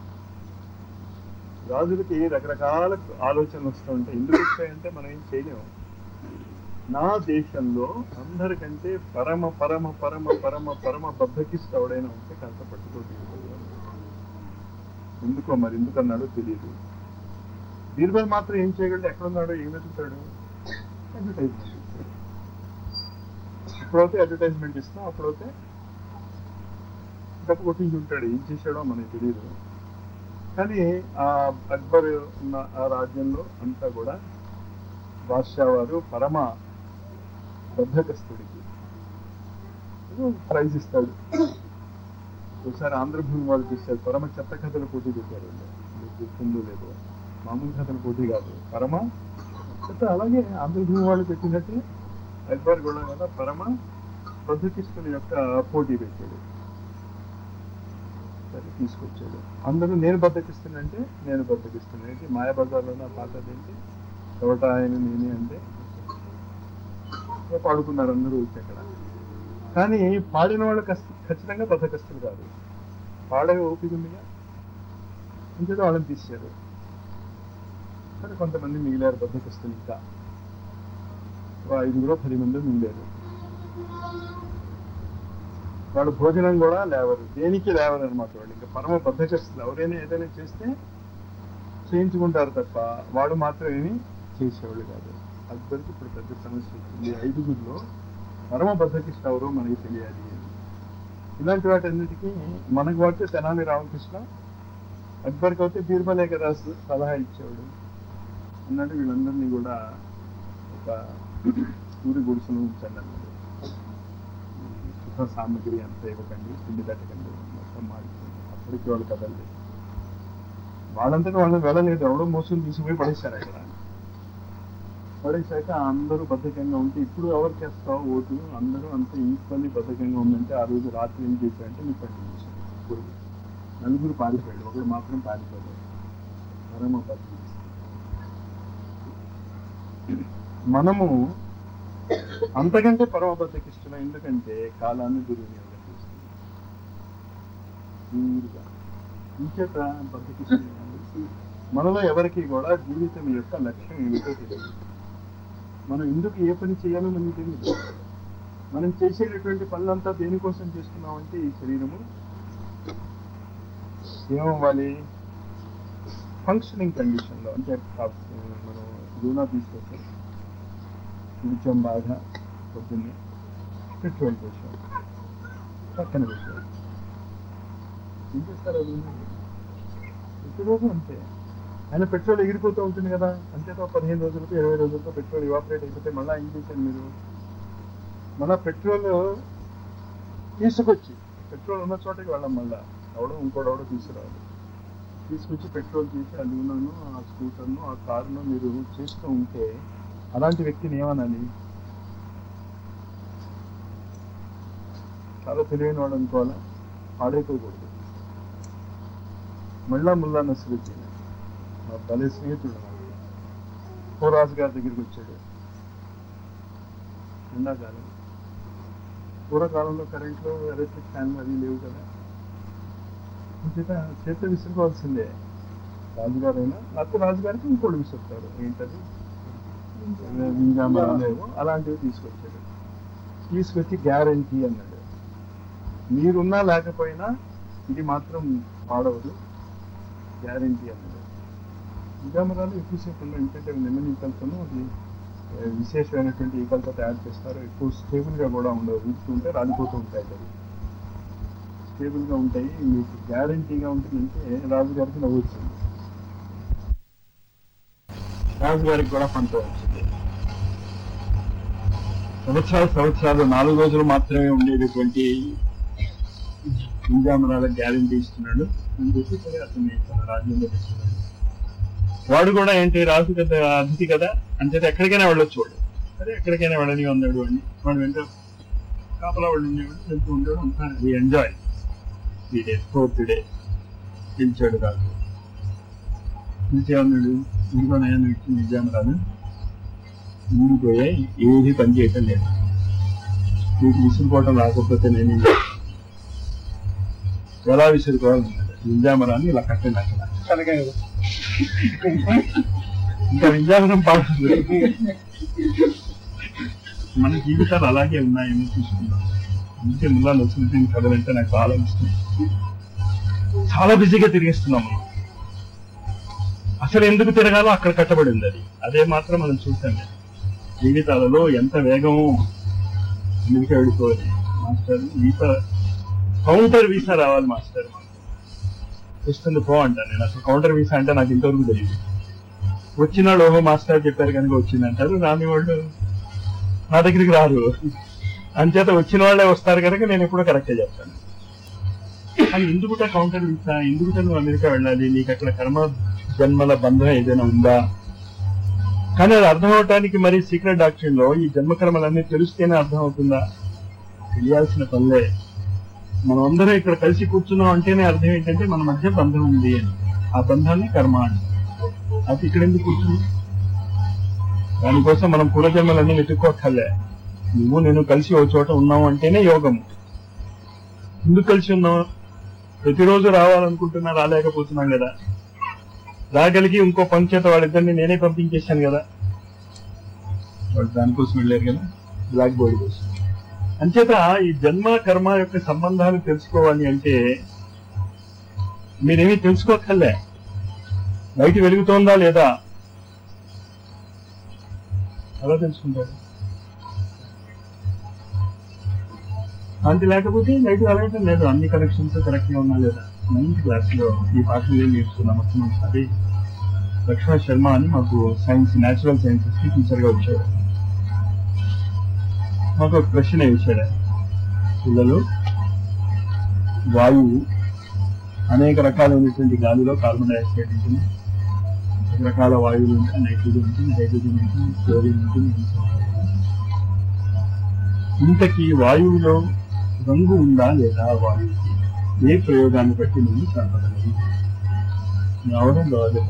[SPEAKER 1] రాజులకి రకరకాల ఆలోచనలు వస్తూ ఉంటాయి ఎందుకు వస్తాయంటే మనం ఏం చేయలేము నా దేశంలో అందరికంటే పరమ పరమ పరమ పరమ పరమ బద్ధకిస్తూ ఎవడైనా ఉంటే కాస్త పట్టుకోలేదు ఎందుకో మరి ఎందుకన్నాడో తెలియదు బీర్బల్ మాత్రం ఏం చేయగలడు ఎక్కడున్నాడో ఏం వెతుకుతాడు అడ్వర్టైజ్మెంట్ ఇప్పుడైతే అడ్వర్టైజ్మెంట్ ఇస్తాం అప్పుడైతే డబ్బు కొట్టించి ఉంటాడు ఏం చేశాడో మనకి తెలియదు కానీ ఆ అక్బర్ ఉన్న ఆ రాజ్యంలో అంతా కూడా బాద్షా వారు పరమ బద్ధకస్తుడికి ప్రైజ్ ఇస్తాడు ఒకసారి ఆంధ్రభూమి వాళ్ళు చూశారు పరమ చెత్త కథల పోటీ పెట్టారు మీకు గుర్తుందో లేదో మామూలు కథల పోటీ కాదు పరమ చెత్త అలాగే ఆంధ్రభూమి వాళ్ళు పెట్టినట్టు అక్బర్ కూడా కదా పరమ బద్ధకిస్తుల యొక్క పోటీ పెట్టాడు సరే తీసుకొచ్చాడు అందరూ నేను బద్దకిస్తున్నంటే నేను బద్దకిస్తున్నా ఏంటి మాయాబజార్లో నా పాతది ఏంటి ఎవట ఆయన నేనే అంటే ఇక పాడుకున్నారు అందరూ వచ్చి అక్కడ కానీ పాడిన వాళ్ళు కష్ట ఖచ్చితంగా బద్దకస్తులు కాదు పాడే ఓపిక ఉందిగా ఇంకేదో వాళ్ళని తీశారు సరే కొంతమంది మిగిలారు బద్దకస్తులు ఇంకా ఓ ఐదుగురో పది మంది మిగిలారు వాళ్ళు భోజనం కూడా లేవరు దేనికి లేవరు అనమాట వాళ్ళు ఇంకా పరమ బద్ధకస్తులు ఎవరైనా ఏదైనా చేస్తే చేయించుకుంటారు తప్ప వాడు మాత్రం ఏమి చేసేవాళ్ళు కాదు అక్బర్కి ఇప్పుడు పెద్ద సమస్య వచ్చింది ఐదుగురిలో పరమ బద్ధకిష్ట ఎవరో మనకి తెలియాలి ఇలాంటి వాటన్నిటికీ మనకు వాడితే తెనాలి రామకృష్ణ అక్బర్కి అయితే బీర్బలే కదా సలహా ఇచ్చేవాడు అన్నట్టు వీళ్ళందరినీ కూడా ఒక ఊరి గుడిసెలు ఉంచండి అన్నాడు సుఖ సామగ్రి అంతా ఇవ్వకండి పిండి తట్టకండి మొత్తం మాడిపోయింది అప్పటికి వాళ్ళు కదలలేదు వాళ్ళంతటా వాళ్ళు వెళ్ళలేదు ఎవడో మోసం తీసుకుపోయి పడేశారు అక్కడ పడేశాక అందరూ బద్ధకంగా ఉంటే ఇప్పుడు ఎవరికి వేస్తావు ఓటు అందరూ అంత ఈక్వల్లీ బద్ధకంగా ఉందంటే ఆ రోజు రాత్రి ఏం చేశారంటే మీకు పండించారు పురుగు నలుగురు పారిపోయాడు ఒకడు మాత్రం పారిపోయాడు పరమ బద్ధ మనము అంతకంటే పరమ బద్దకిస్తున్నాం ఎందుకంటే కాలాన్ని దుర్వినియోగం చేస్తున్నాం ఊరుగా ఇంచేత బద్దకిస్తున్నాం మనలో ఎవరికి కూడా జీవితం యొక్క లక్ష్యం ఏమిటో తెలియదు మనం ఎందుకు ఏ పని చేయాలో మనకి తెలియదు మనం చేసేటటువంటి పనులంతా దేనికోసం చేస్తున్నామంటే ఈ శరీరము ఏమవ్వాలి ఫంక్షనింగ్ కండిషన్లో అంటే ఆ, మనం లూనా తీసుకొస్తాం కూర్చోం బాగా పొద్దున్నే పెట్రోల్ పోసాం పక్కన పెట్టాం ఏం చేస్తారు అది ప్రతిరోజు అంతే ఆయన పెట్రోల్ ఎగిరిపోతూ ఉంటుంది కదా అంతేతో పదిహేను రోజులతో ఇరవై రోజులతో పెట్రోల్ ఇవాపరేట్ అయిపోతే మళ్ళీ ఏం చేశాను మీరు మన పెట్రోల్ తీసుకొచ్చి పెట్రోల్ ఉన్న చోటకి వెళ్ళాం మళ్ళా ఎవడో ఇంకోడెవడో తీసుకురావాలి తీసుకొచ్చి పెట్రోల్ తీసి ఆ లూనాను ఆ స్కూటర్ను ఆ కారును మీరు చేస్తూ ఉంటే అలాంటి వ్యక్తిని ఏమనాలి చాలా తెలివైన వాడు అనుకోవాలా పాడైపోకూడదు మళ్ళా ముల్లా నసరుద్దీన్ మా భలే స్నేహితుడు నాకు పోరాజు గారి దగ్గరికి వచ్చాడు ఎండాకాలం పూర్వకాలంలో కరెంట్లో ఎలక్ట్రిక్ ఫ్యాన్లు అవి లేవు కదా చేత చేత విసురుకోవాల్సిందే రాజుగారైనా లేకపోతే రాజుగారికి ఇంకోటి విసురుతారు ఏంటది లేవు అలాంటివి తీసుకొచ్చాడు తీసుకొచ్చి గ్యారంటీ అన్నాడు మీరున్నా లేకపోయినా ఇది మాత్రం పాడవదు గ్యారంటీ అన్నాడు నిజామరాలు ఎక్కువసేపు ఉండవు ఎందుకంటే అవి నిన్న ఈకలతోనూ అది ఏ, విశేషమైనటువంటి ఈకలతో తయారు చేస్తారు ఎక్కువ స్టేబుల్గా కూడా ఉండవు వీచుకుంటే రాలిపోతూ ఉంటాయి అవి స్టేబుల్గా ఉంటాయి మీకు గ్యారంటీగా ఉంటుందంటే రాజుగారికి నవ్వు వచ్చింది రాజుగారికి కూడా పంట వచ్చింది సంవత్సరాలు సంవత్సరాలు నాలుగు రోజులు మాత్రమే ఉండేటటువంటి నిజామరాలకు గ్యారంటీ ఇస్తున్నాడు అని చెప్పి సరే అతన్ని తన రాజ్యంలో తెచ్చున్నాడు వాడు కూడా ఏంటి రాజు కదా అతిథి కదా అంతే ఎక్కడికైనా వెళ్ళొచ్చు వాడు సరే ఎక్కడికైనా వెళ్ళని ఉన్నాడు అని వాడు వెంట కాపలా వాడు ఉండేవాడు వెళ్తూ ఉండేవాడు అంతా enjoy three days fourth day పిలిచాడు రాజు పిలిచే ఉన్నాడు ఇంకో నయాన్ని ఇచ్చి నిజామరాజు ఊరిపోయే ఏది పని చేయటం లేదు నీకు విసురుకోవటం రాకపోతే నేను ఏం చేస్తాను? ఎలా విసురుకోవాలి నిజామరాన్ని ఇలా కట్టండి అక్కడ
[SPEAKER 2] తలకాయ
[SPEAKER 1] ఇంకా విద్యావనం పాడుతుంది మన జీవితాలు అలాగే ఉన్నాయేమో చూసుకుందాం అందుకే ముల్లా నసురుద్దీన్ కథలంటే నాకు చాలా ఇష్టం చాలా బిజీగా తిరిగిస్తున్నాం మనం అసలు ఎందుకు తిరగాలో అక్కడ కట్టబడి ఉంది అది అదే మాత్రం మనం చూసాం జీవితాలలో ఎంత వేగం ఎందుకు వెళ్ళిపోవాలి మాస్టర్ వీసా కౌంటర్ వీసా రావాలి మాస్టర్ మాకు వస్తుంది పో అంటాను నేను అసలు కౌంటర్ వీసా అంటే నాకు ఇంతవరకు తెలియదు వచ్చినాడు ఓహో మాస్టర్ చెప్పారు కనుక వచ్చింది అంటారు రాని వాళ్ళు నా దగ్గరికి రారు అంచేత వచ్చిన వాళ్ళే వస్తారు కనుక నేను ఎప్పుడూ కరెక్టే చెప్తాను కానీ ఎందుకుట కౌంటర్ వీసా ఎందుకుట నువ్వు అమెరికా వెళ్ళాలి నీకు అక్కడ కర్మ జన్మల బంధం ఏదైనా ఉందా కానీ అది అర్థం అవటానికి మరి సీక్రెట్ డాక్టర్ లో ఈ జన్మ కర్మలన్నీ తెలిస్తేనే అర్థం అవుతుందా తెలియాల్సిన పనులే మనం అందరం ఇక్కడ కలిసి కూర్చున్నాం అంటేనే అర్థం ఏంటంటే మన మధ్య బంధం ఉంది అని ఆ బంధాన్ని కర్మ అని అది ఇక్కడ ఎందుకు కూర్చున్నాం దానికోసం మనం పూర్వజన్మలన్నీ వెతుక్కోక్కర్లే నువ్వు నేను కలిసి ఒక చోట ఉన్నావు అంటేనే యోగము ఎందుకు కలిసి ఉన్నావు ప్రతిరోజు రావాలనుకుంటున్నా రాలేకపోతున్నాం కదా రాగలిగి ఇంకో పని చేత వాళ్ళిద్దరిని నేనే పంపించేశాను కదా వాళ్ళు దానికోసం వెళ్ళారు కదా బ్లాక్ బోర్డ్ కోసం అంచేత ఈ జన్మ కర్మ యొక్క సంబంధాలు తెలుసుకోవాలి అంటే మీరేమీ తెలుసుకోకర్లే బయట వెలుగుతోందా లేదా ఎలా తెలుసుకుంటారు కాంతి లేకపోతే లైట్ వెలగటం లేదు అన్ని కనెక్షన్స్ కరెక్ట్ గా ఉన్నా లేదా నైన్త్ క్లాస్ లో ఈ పాఠంలో నేర్చుకున్నాం మొట్టమొదటిసారి లక్ష్మణ శర్మ అని మాకు సైన్స్ న్యాచురల్ సైన్సెస్ కి టీచర్ గా వచ్చాడు మాకు ఒక ప్రశ్న వేశాడు ఆయన. పిల్లలు వాయువు అనేక రకాలైనటువంటి గాలిలో కార్బన్ డైఆక్సైడ్ ఉంటుంది రకరకాల వాయువులు ఉంటాయి నైట్రోజన్ ఉంటుంది హైడ్రోజన్ ఉంటుంది క్లోరిన్ ఉంటుంది ఇంకా ఇంతకీ వాయువులో రంగు ఉందా లేదా వాయువుకి ఏ ప్రయోగాన్ని బట్టి నువ్వు చెప్పగలవు రావడం కావాలి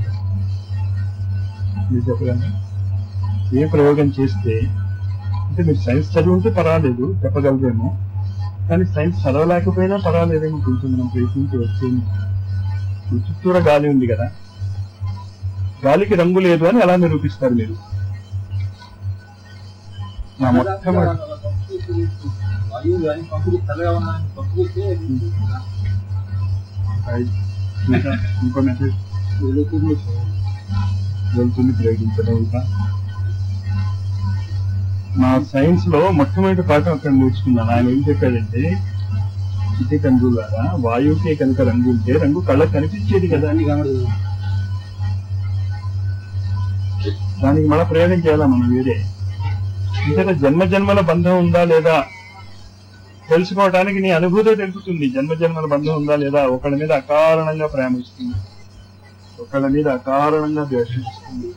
[SPEAKER 1] మీరు చెప్పగలరా ఏ ప్రయోగం చేస్తే అంటే మీరు సైన్స్ చదివి ఉంటే పర్వాలేదు చెప్పగలరేమో కానీ సైన్స్ చదవలేకపోయినా పర్వాలేదేమో కొంచెం మనం ప్రయత్నించి వచ్చేది ఈ చుట్టూరా గాలి ఉంది కదా గాలికి రంగు లేదు అని ఎలా నిరూపిస్తారు మీరు నా మొట్టమొదటి
[SPEAKER 2] వాయువు కానీ పంపులు చల్లగా ఉన్నాయని పంపిస్తే
[SPEAKER 1] ఇంకా ఇంకో మెసేజ్
[SPEAKER 2] వెలుతురు
[SPEAKER 1] వెళ్తుంది ప్రయోగించడం ఇంకా మా సైన్స్ లో మొట్టమొదటి పాఠం అక్కడ నేర్చుకున్నాను ఆయన ఏం చెప్పాడంటే చిటి కందు ద్వారా వాయువుకి కనుక రంగు ఉంటే రంగు కళ్ళకు కనిపించేది కదా
[SPEAKER 2] అన్ని కనబడదు
[SPEAKER 1] దానికి మన ప్రయోగం చేయాలా మనం వేరే ఇంకా జన్మ జన్మల బంధం ఉందా లేదా తెలుసుకోవడానికి నీ అనుభూతే తెలుపుతుంది జన్మ జన్మల బంధం ఉందా లేదా ఒకళ్ళ మీద అకారణంగా ప్రేమిస్తుంది ఒకళ్ళ మీద అకారణంగా ద్వేషిస్తుంది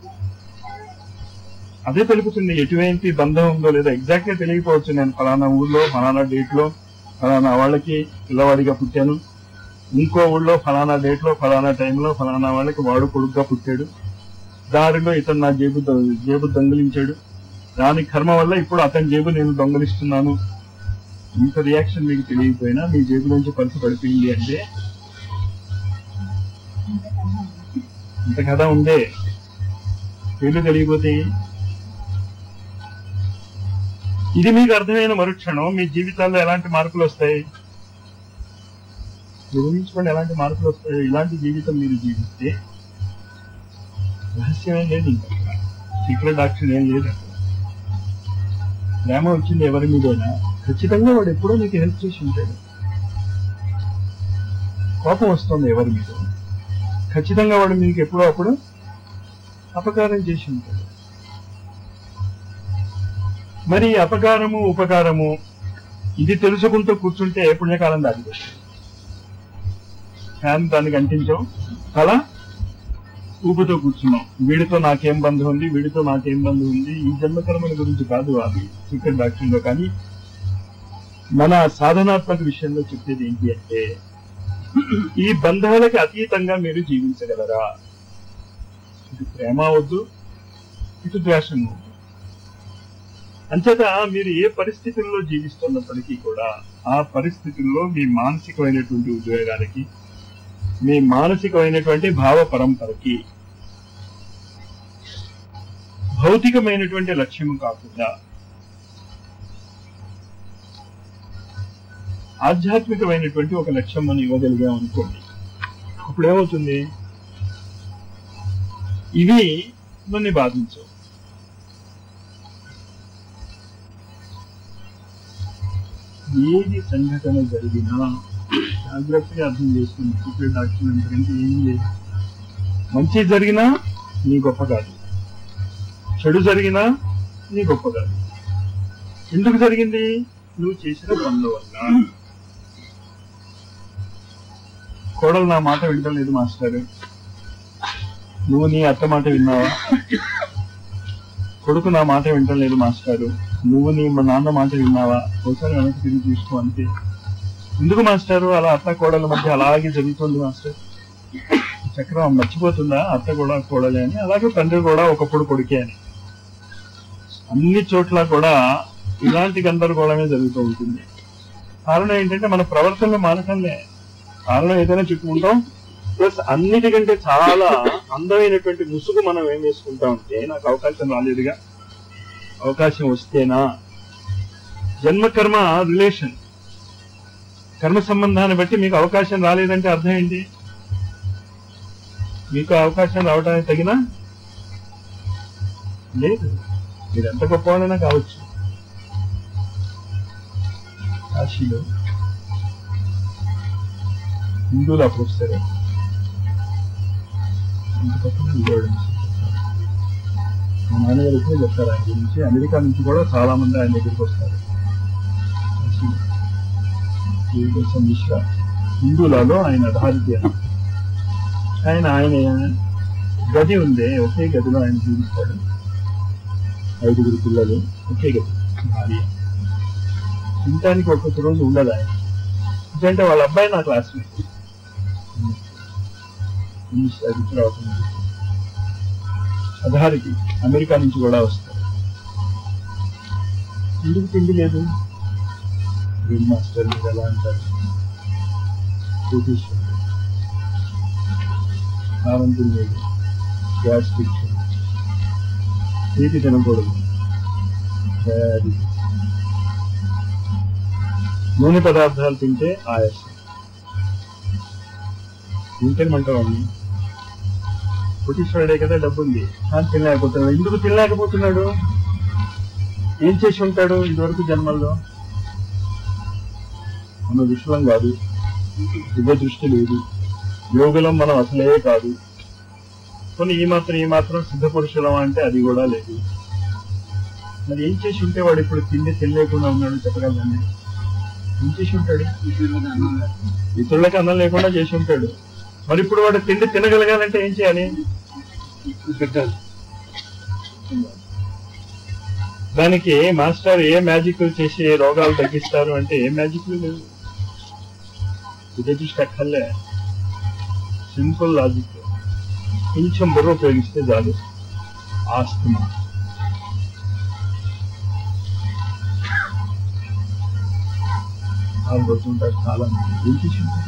[SPEAKER 1] అదే తెలుపుతుంది ఎటువంటి బంధం ఉందో లేదో ఎగ్జాక్ట్ గా తెలియకపోవచ్చు నేను ఫలానా ఊర్లో ఫలానా డేట్ లో ఫలానా వాళ్ళకి పిల్లవాడిగా పుట్టాను ఇంకో ఊళ్ళో ఫలానా డేట్ లో ఫలానా టైంలో ఫలానా వాళ్ళకి వాడు కొడుకుగా పుట్టాడు దారిలో ఇతను నా జేబు దొ- జేబు దొంగిలించాడు దాని కర్మ వల్ల ఇప్పుడు అతని జేబు నేను దొంగలిస్తున్నాను ఇంత రియాక్షన్ మీకు తెలియకపోయినా మీ జేబు నుంచి పరుసు పడిపోయింది అంటే ఇంత కథ ఉందే పేర్లు తెలియకపోతే ఇది మీకు అర్థమైన మరుక్షణం మీ జీవితాల్లో ఎలాంటి మార్పులు వస్తాయి ఊహించుకోండి ఎలాంటి మార్పులు వస్తాయి ఇలాంటి జీవితం మీరు జీవిస్తే రహస్యం ఏం లేదు ఇంకా సీక్రెట్ డాక్టర్ ఏం లేదు అక్కడ ప్రేమ వచ్చింది ఎవరి మీదైనా ఖచ్చితంగా వాడు ఎప్పుడో నీకు హెల్ప్ చేసి ఉంటాడు కోపం వస్తుంది ఎవరి మీద ఖచ్చితంగా వాడు మీకు ఎప్పుడో అప్పుడు అపకారం చేసి ఉంటాడు మరి ఈ అపకారము ఉపకారము ఇది తెలుసుకుంటూ కూర్చుంటే పుణ్యకాలం దాటిపోతుంది ఫ్యాన్ దానికి అంటించాం అలా ఊపుతో కూర్చున్నాం వీడితో నాకేం బంధం ఉంది వీడితో నాకేం బంధం ఉంది ఈ జన్మకర్మల గురించి కాదు అది సీక్రెట్ డాక్టర్లో కానీ మన సాధనాత్మక విషయంలో చెప్పేది ఏంటి అంటే ఈ బంధాలకి అతీతంగా మీరు జీవించగలరా ఇటు ప్రేమ వద్దు ఇటు ద్వేషం వద్దు అంచేత మీరు ఏ పరిస్థితుల్లో జీవిస్తున్నప్పటికీ కూడా ఆ పరిస్థితుల్లో మీ మానసికమైనటువంటి ఉద్వేగాలకి మీ మానసికమైనటువంటి భావ పరంపరకి భౌతికమైనటువంటి లక్ష్యము కాకుండా ఆధ్యాత్మికమైనటువంటి ఒక లక్ష్యం మనం ఇవ్వగలిగాం అనుకోండి అప్పుడు ఏమవుతుంది ఇవి నన్ను బాధించవు ఏది సంఘటన జరిగినా జాగ్రత్తగా అర్థం చేసుకుని సీక్రెట్ డాక్టర్ అంతకంటే ఏం లేదు మంచి జరిగినా నీ గొప్ప కాదు చెడు జరిగినా నీ గొప్ప కాదు ఎందుకు జరిగింది నువ్వు చేసిన పనుల వల్ల కోడలు నా మాట వింటలేదు మాస్టర్ నువ్వు నీ అత్త మాట విన్నావా కొడుకు నా మాట వింటలేదు మాస్టారు నువ్వు నీ మా నాన్న మాట విన్నావా ఒకసారి వెనక్కి తిరిగి చూసుకో అంతే ఎందుకు మాస్టారు అలా అత్త కోడల మధ్య అలాగే జరుగుతుంది మాస్టర్ చక్రం మర్చిపోతుందా అత్త కూడా కోడలే అని అలాగే తండ్రి కూడా ఒకప్పుడు కొడుకే అని అన్ని చోట్ల కూడా ఇలాంటి గందరగోళమే జరుగుతూ ఉంటుంది కారణం ఏంటంటే మన ప్రవర్తనలో మానకంలే కారణం ఏదైనా చెప్పుకుంటాం ప్లస్ అన్నిటికంటే చాలా అందమైనటువంటి ముసుగు మనం ఏం వేసుకుంటాం అంటే నాకు అవకాశం రాలేదుగా అవకాశం వస్తేనా జన్మ కర్మ రిలేషన్ కర్మ సంబంధాన్ని బట్టి మీకు అవకాశం రాలేదంటే అర్థం ఏంటి మీకు అవకాశం రావడానికి తగిన లేదు మీరు ఎంత గొప్పవాళ్ళైనా కావచ్చు కాశీలో హిందువుల ప్రొఫెసర్ ఇంటి పక్కన విజయవాడ మా నాన్నగారు ఎక్కువ చెప్తారు ఆయన గురించి అమెరికా నుంచి కూడా చాలా మంది ఆయన దగ్గరికి వస్తారు శ్రీకృష్ణ మిశ్రా హిందువులలో ఆయన భారతీయ ఆయన ఆయన గది ఉంది ఒకే గదిలో ఆయన జీవిస్తాడు ఐదుగురు పిల్లలు ఒకే గది భార్య తినటానికి ఒక్కొక్క రోజు ఉండదు ఆయన ఎందుకంటే వాళ్ళ అబ్బాయి నా క్లాస్మేట్ అధారికి అమెరికా నుంచి కూడా వస్తారు ఎందుకు తిండి లేదు డ్రిల్ మాస్టర్ మీరు ఎలా అంటారు కోటీశ్వరుడు కారంతులు లేదు గ్యాస్ ఫిక్షన్ తీపి తినకూడదు తయారీ నూనె పదార్థాలు తింటే ఆయాసం ఇంకేమంటావు అన్ని కోటీశ్వరుడే కదా డబ్బు ఉంది కానీ తినలేకపోతున్నాడు ఎందుకు తినలేకపోతున్నాడు ఏం చేసి ఉంటాడు ఇదివరకు జన్మల్లో మన విశ్వం కాదు దివ్య దృష్టి లేదు యోగులం మనం అసలే కాదు కొన్ని ఈ మాత్రం ఈ మాత్రం సిద్ధ పురుషులం అంటే అది కూడా లేదు మరి ఏం చేసి ఉంటే వాడు ఇప్పుడు తిండి తినలేకుండా ఉన్నాడు చెప్పగలండి ఏం చేసి ఉంటాడు ఇతరులకి అన్నం లేకుండా చేసి ఉంటాడు మరి ఇప్పుడు వాడు తిండి తినగలగాలంటే ఏం చేయాలి
[SPEAKER 2] పెట్టాలి
[SPEAKER 1] దానికి మాస్టర్ ఏ మ్యాజిక్ చేసి ఏ రోగాలు తగ్గిస్తారు అంటే ఏ మ్యాజిక్ లేవు విదజిస్ట్ అక్కర్లే సింపుల్ లాజిక్ కొంచెం బుర్ర ఉపయోగిస్తే చాలు ఆస్తమా వాళ్ళు కొడుతుంటారు చాలా మంది ఏం చేసి ఉంటారు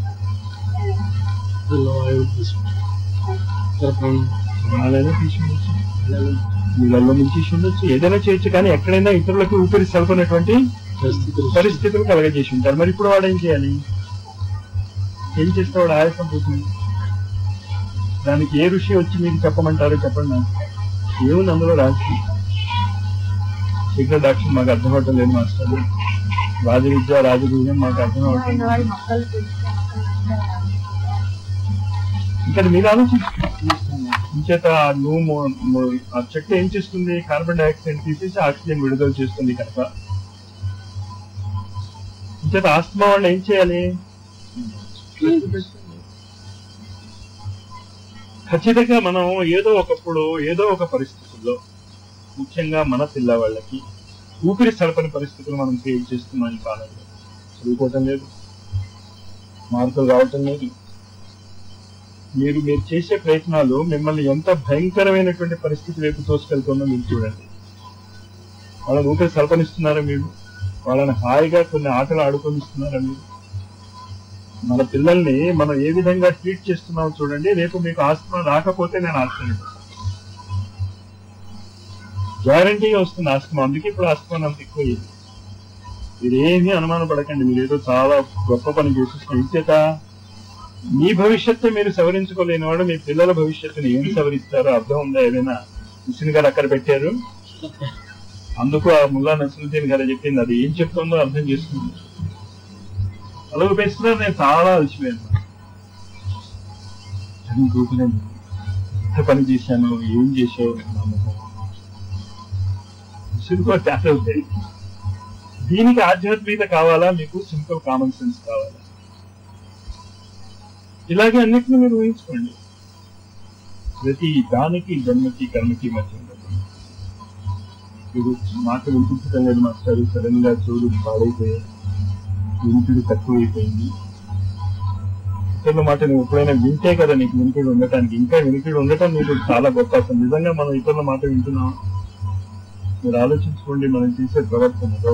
[SPEAKER 1] వాళ్ళైనా తీసి ఉండొచ్చు నీళ్ళల్లో నుంచి ఉండొచ్చు ఏదైనా చేయొచ్చు కానీ ఎక్కడైనా ఇతరులకు ఊపిరి సలపనటువంటి పరిస్థితులు కలగజేసి ఉంటారు మరి ఇప్పుడు వాడు ఏం చేయాలి ఏం చేస్తే వాడు ఆయాసం పోతుంది దానికి ఏ ఋషి వచ్చి మీకు చెప్పమంటారు చెప్పండి నాకు ఏముంది అందులో రాసి సీక్రెట్ యాక్షన్ మాకు అర్థం అవటం లేదు మాస్టర్ రాజ విద్య రాజగుహ్యం మాకు అర్థం అవటం లేదు.
[SPEAKER 3] వాడి మొక్కలు పెంచితే మొక్కలు
[SPEAKER 1] ఇక్కడ మీరు ఆలోచించండి ఇంచేత నువ్వు మొ- మొ- ఆ చెట్టు ఏం చేస్తుంది కార్బన్ డైఆక్సైడ్ తీసేసి ఆక్సిజన్ విడుదల చేస్తుంది కనుక ఇంచేత ఆస్తమా వాళ్ళు ఏం చేయాలి ఖచ్చితంగా మనం ఏదో ఒకప్పుడు ఏదో ఒక పరిస్థితుల్లో ముఖ్యంగా మన పిల్లవాళ్ళకి ఊపిరి సడపని పరిస్థితులు మనం క్రియేట్ చేస్తున్నాం ఈ కాలంలో చదువుకోవటం లేదు మార్కులు రావటం లేదు మీరు మీరు చేసే ప్రయత్నాలు మిమ్మల్ని ఎంత భయంకరమైనటువంటి పరిస్థితి వైపు తోసుకెళ్తుందో మీరు చూడండి వాళ్ళని ఊపిరి సల్పనిస్తున్నారా మీరు వాళ్ళని హాయిగా కొన్ని ఆటలు ఆడుకొనిస్తున్నారా మీరు మన పిల్లల్ని మనం ఏ విధంగా ట్రీట్ చేస్తున్నామో చూడండి రేపు మీకు ఆస్తమా రాకపోతే నేను ఆశ్చర్యపోతాను గ్యారంటీగా వస్తుంది ఆస్తమా అందుకే ఇప్పుడు ఆస్తమా అంత ఎక్కువ అయ్యింది మీరేమీ అనుమానం పడకండి మీరు ఏదో చాలా గొప్ప పని చేసేసిన ఇంచేత మీ భవిష్యత్తు మీరు సవరించుకోలేని వాడు మీ పిల్లల భవిష్యత్తుని ఏం సవరిస్తారో అర్థం ఉందా ఏదైనా మిషన్ గారు అక్కడ పెట్టారు అందుకు ఆ ముల్లా నసరుద్దీన్ గారు చెప్పింది అది ఏం చెప్తుందో అర్థం చేసుకుంది అలా ఉపయోగిస్తున్నారు నేను చాలా అలసిపోయాను అని కూర్చున్నాను ఎంత పని చేశాను ఏం చేసావు నా ముఖం విసురుకో తేడా ఉంది దీనికి ఆధ్యాత్మికత కావాలా మీకు సింపుల్ కామన్ సెన్స్ కావాలా ఇలాగే అన్నిటిని మీరు ఊహించుకోండి ప్రతి దానికి జన్మకి కర్మకి మధ్య ఉండదు ఇది మాట వినిపించడం లేదు మాస్టర్ సడన్ గా చూడు పాడైపోయాయి వినికిడి తక్కువైపోయింది ఇతరుల మాట నువ్వు ఎప్పుడైనా వింటే కదా నీకు వినికిడి ఉండటానికి ఇంకా వినికిడి ఉండటం నీకు చాలా గొప్ప అసలు నిజంగా మనం ఇతరుల మాట వింటున్నాం మీరు ఆలోచించుకోండి మనం చేసే ప్రవర్తనలో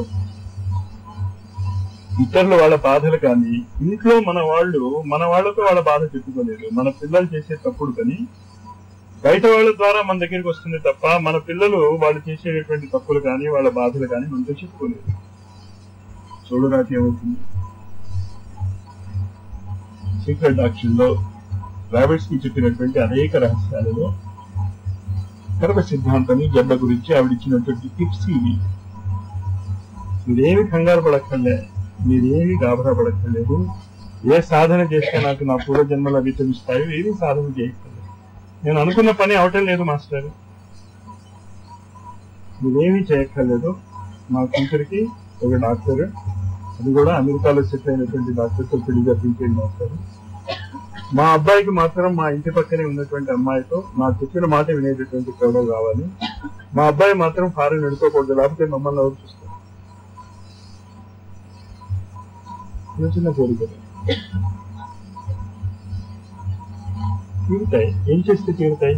[SPEAKER 1] ఇతరులు వాళ్ళ బాధలు కానీ ఇంట్లో మన వాళ్ళు మన వాళ్ళతో వాళ్ళ బాధ చెప్పుకోలేదు మన పిల్లలు చేసే తప్పుడు పని బయట వాళ్ళ ద్వారా మన దగ్గరికి వస్తుంది తప్ప మన పిల్లలు వాళ్ళు చేసేటటువంటి తప్పులు కానీ వాళ్ళ బాధలు కానీ మనతో చెప్పుకోలేదు చూడరాటి ఏమవుతుంది సీక్రెట్ డాక్షన్ లో రాబర్ట్స్ కి చెప్పినటువంటి అనేక రహస్యాలలో గర్భ సిద్ధాంతాన్ని జబ్బ గురించి ఆవిడ ఇచ్చినటువంటి టిప్స్ ఇవి మీరేమి కంగారు పడక్కర్లే మీరేమి గాబరా పడక్కర్లేదు ఏ సాధన చేస్తే నాకు నా పూర్వజన్మలు అవి తెలుస్తాయో ఏది సాధన చేయట్లేదు నేను అనుకున్న పని అవటం లేదు మాస్టర్ నువ్వేమీ చేయక్కర్లేదు మా కూతురికి ఒక డాక్టర్ అది కూడా అమెరికాలో సెట్ అయినటువంటి డాక్టర్తో పెళ్లి జరిపించేది డాక్టర్ మా అబ్బాయికి మాత్రం మా ఇంటి పక్కనే ఉన్నటువంటి అమ్మాయితో నా చెప్పిన మాట వినేటటువంటి గౌరవం కావాలి మా అబ్బాయి మాత్రం ఫారెన్ వెళ్ళిపోకూడదు లేకపోతే మమ్మల్ని ఎవరు చూస్తారు చిన్న చిన్న కోరికలు తీరుతాయి ఏం చేస్తే తీరుతాయి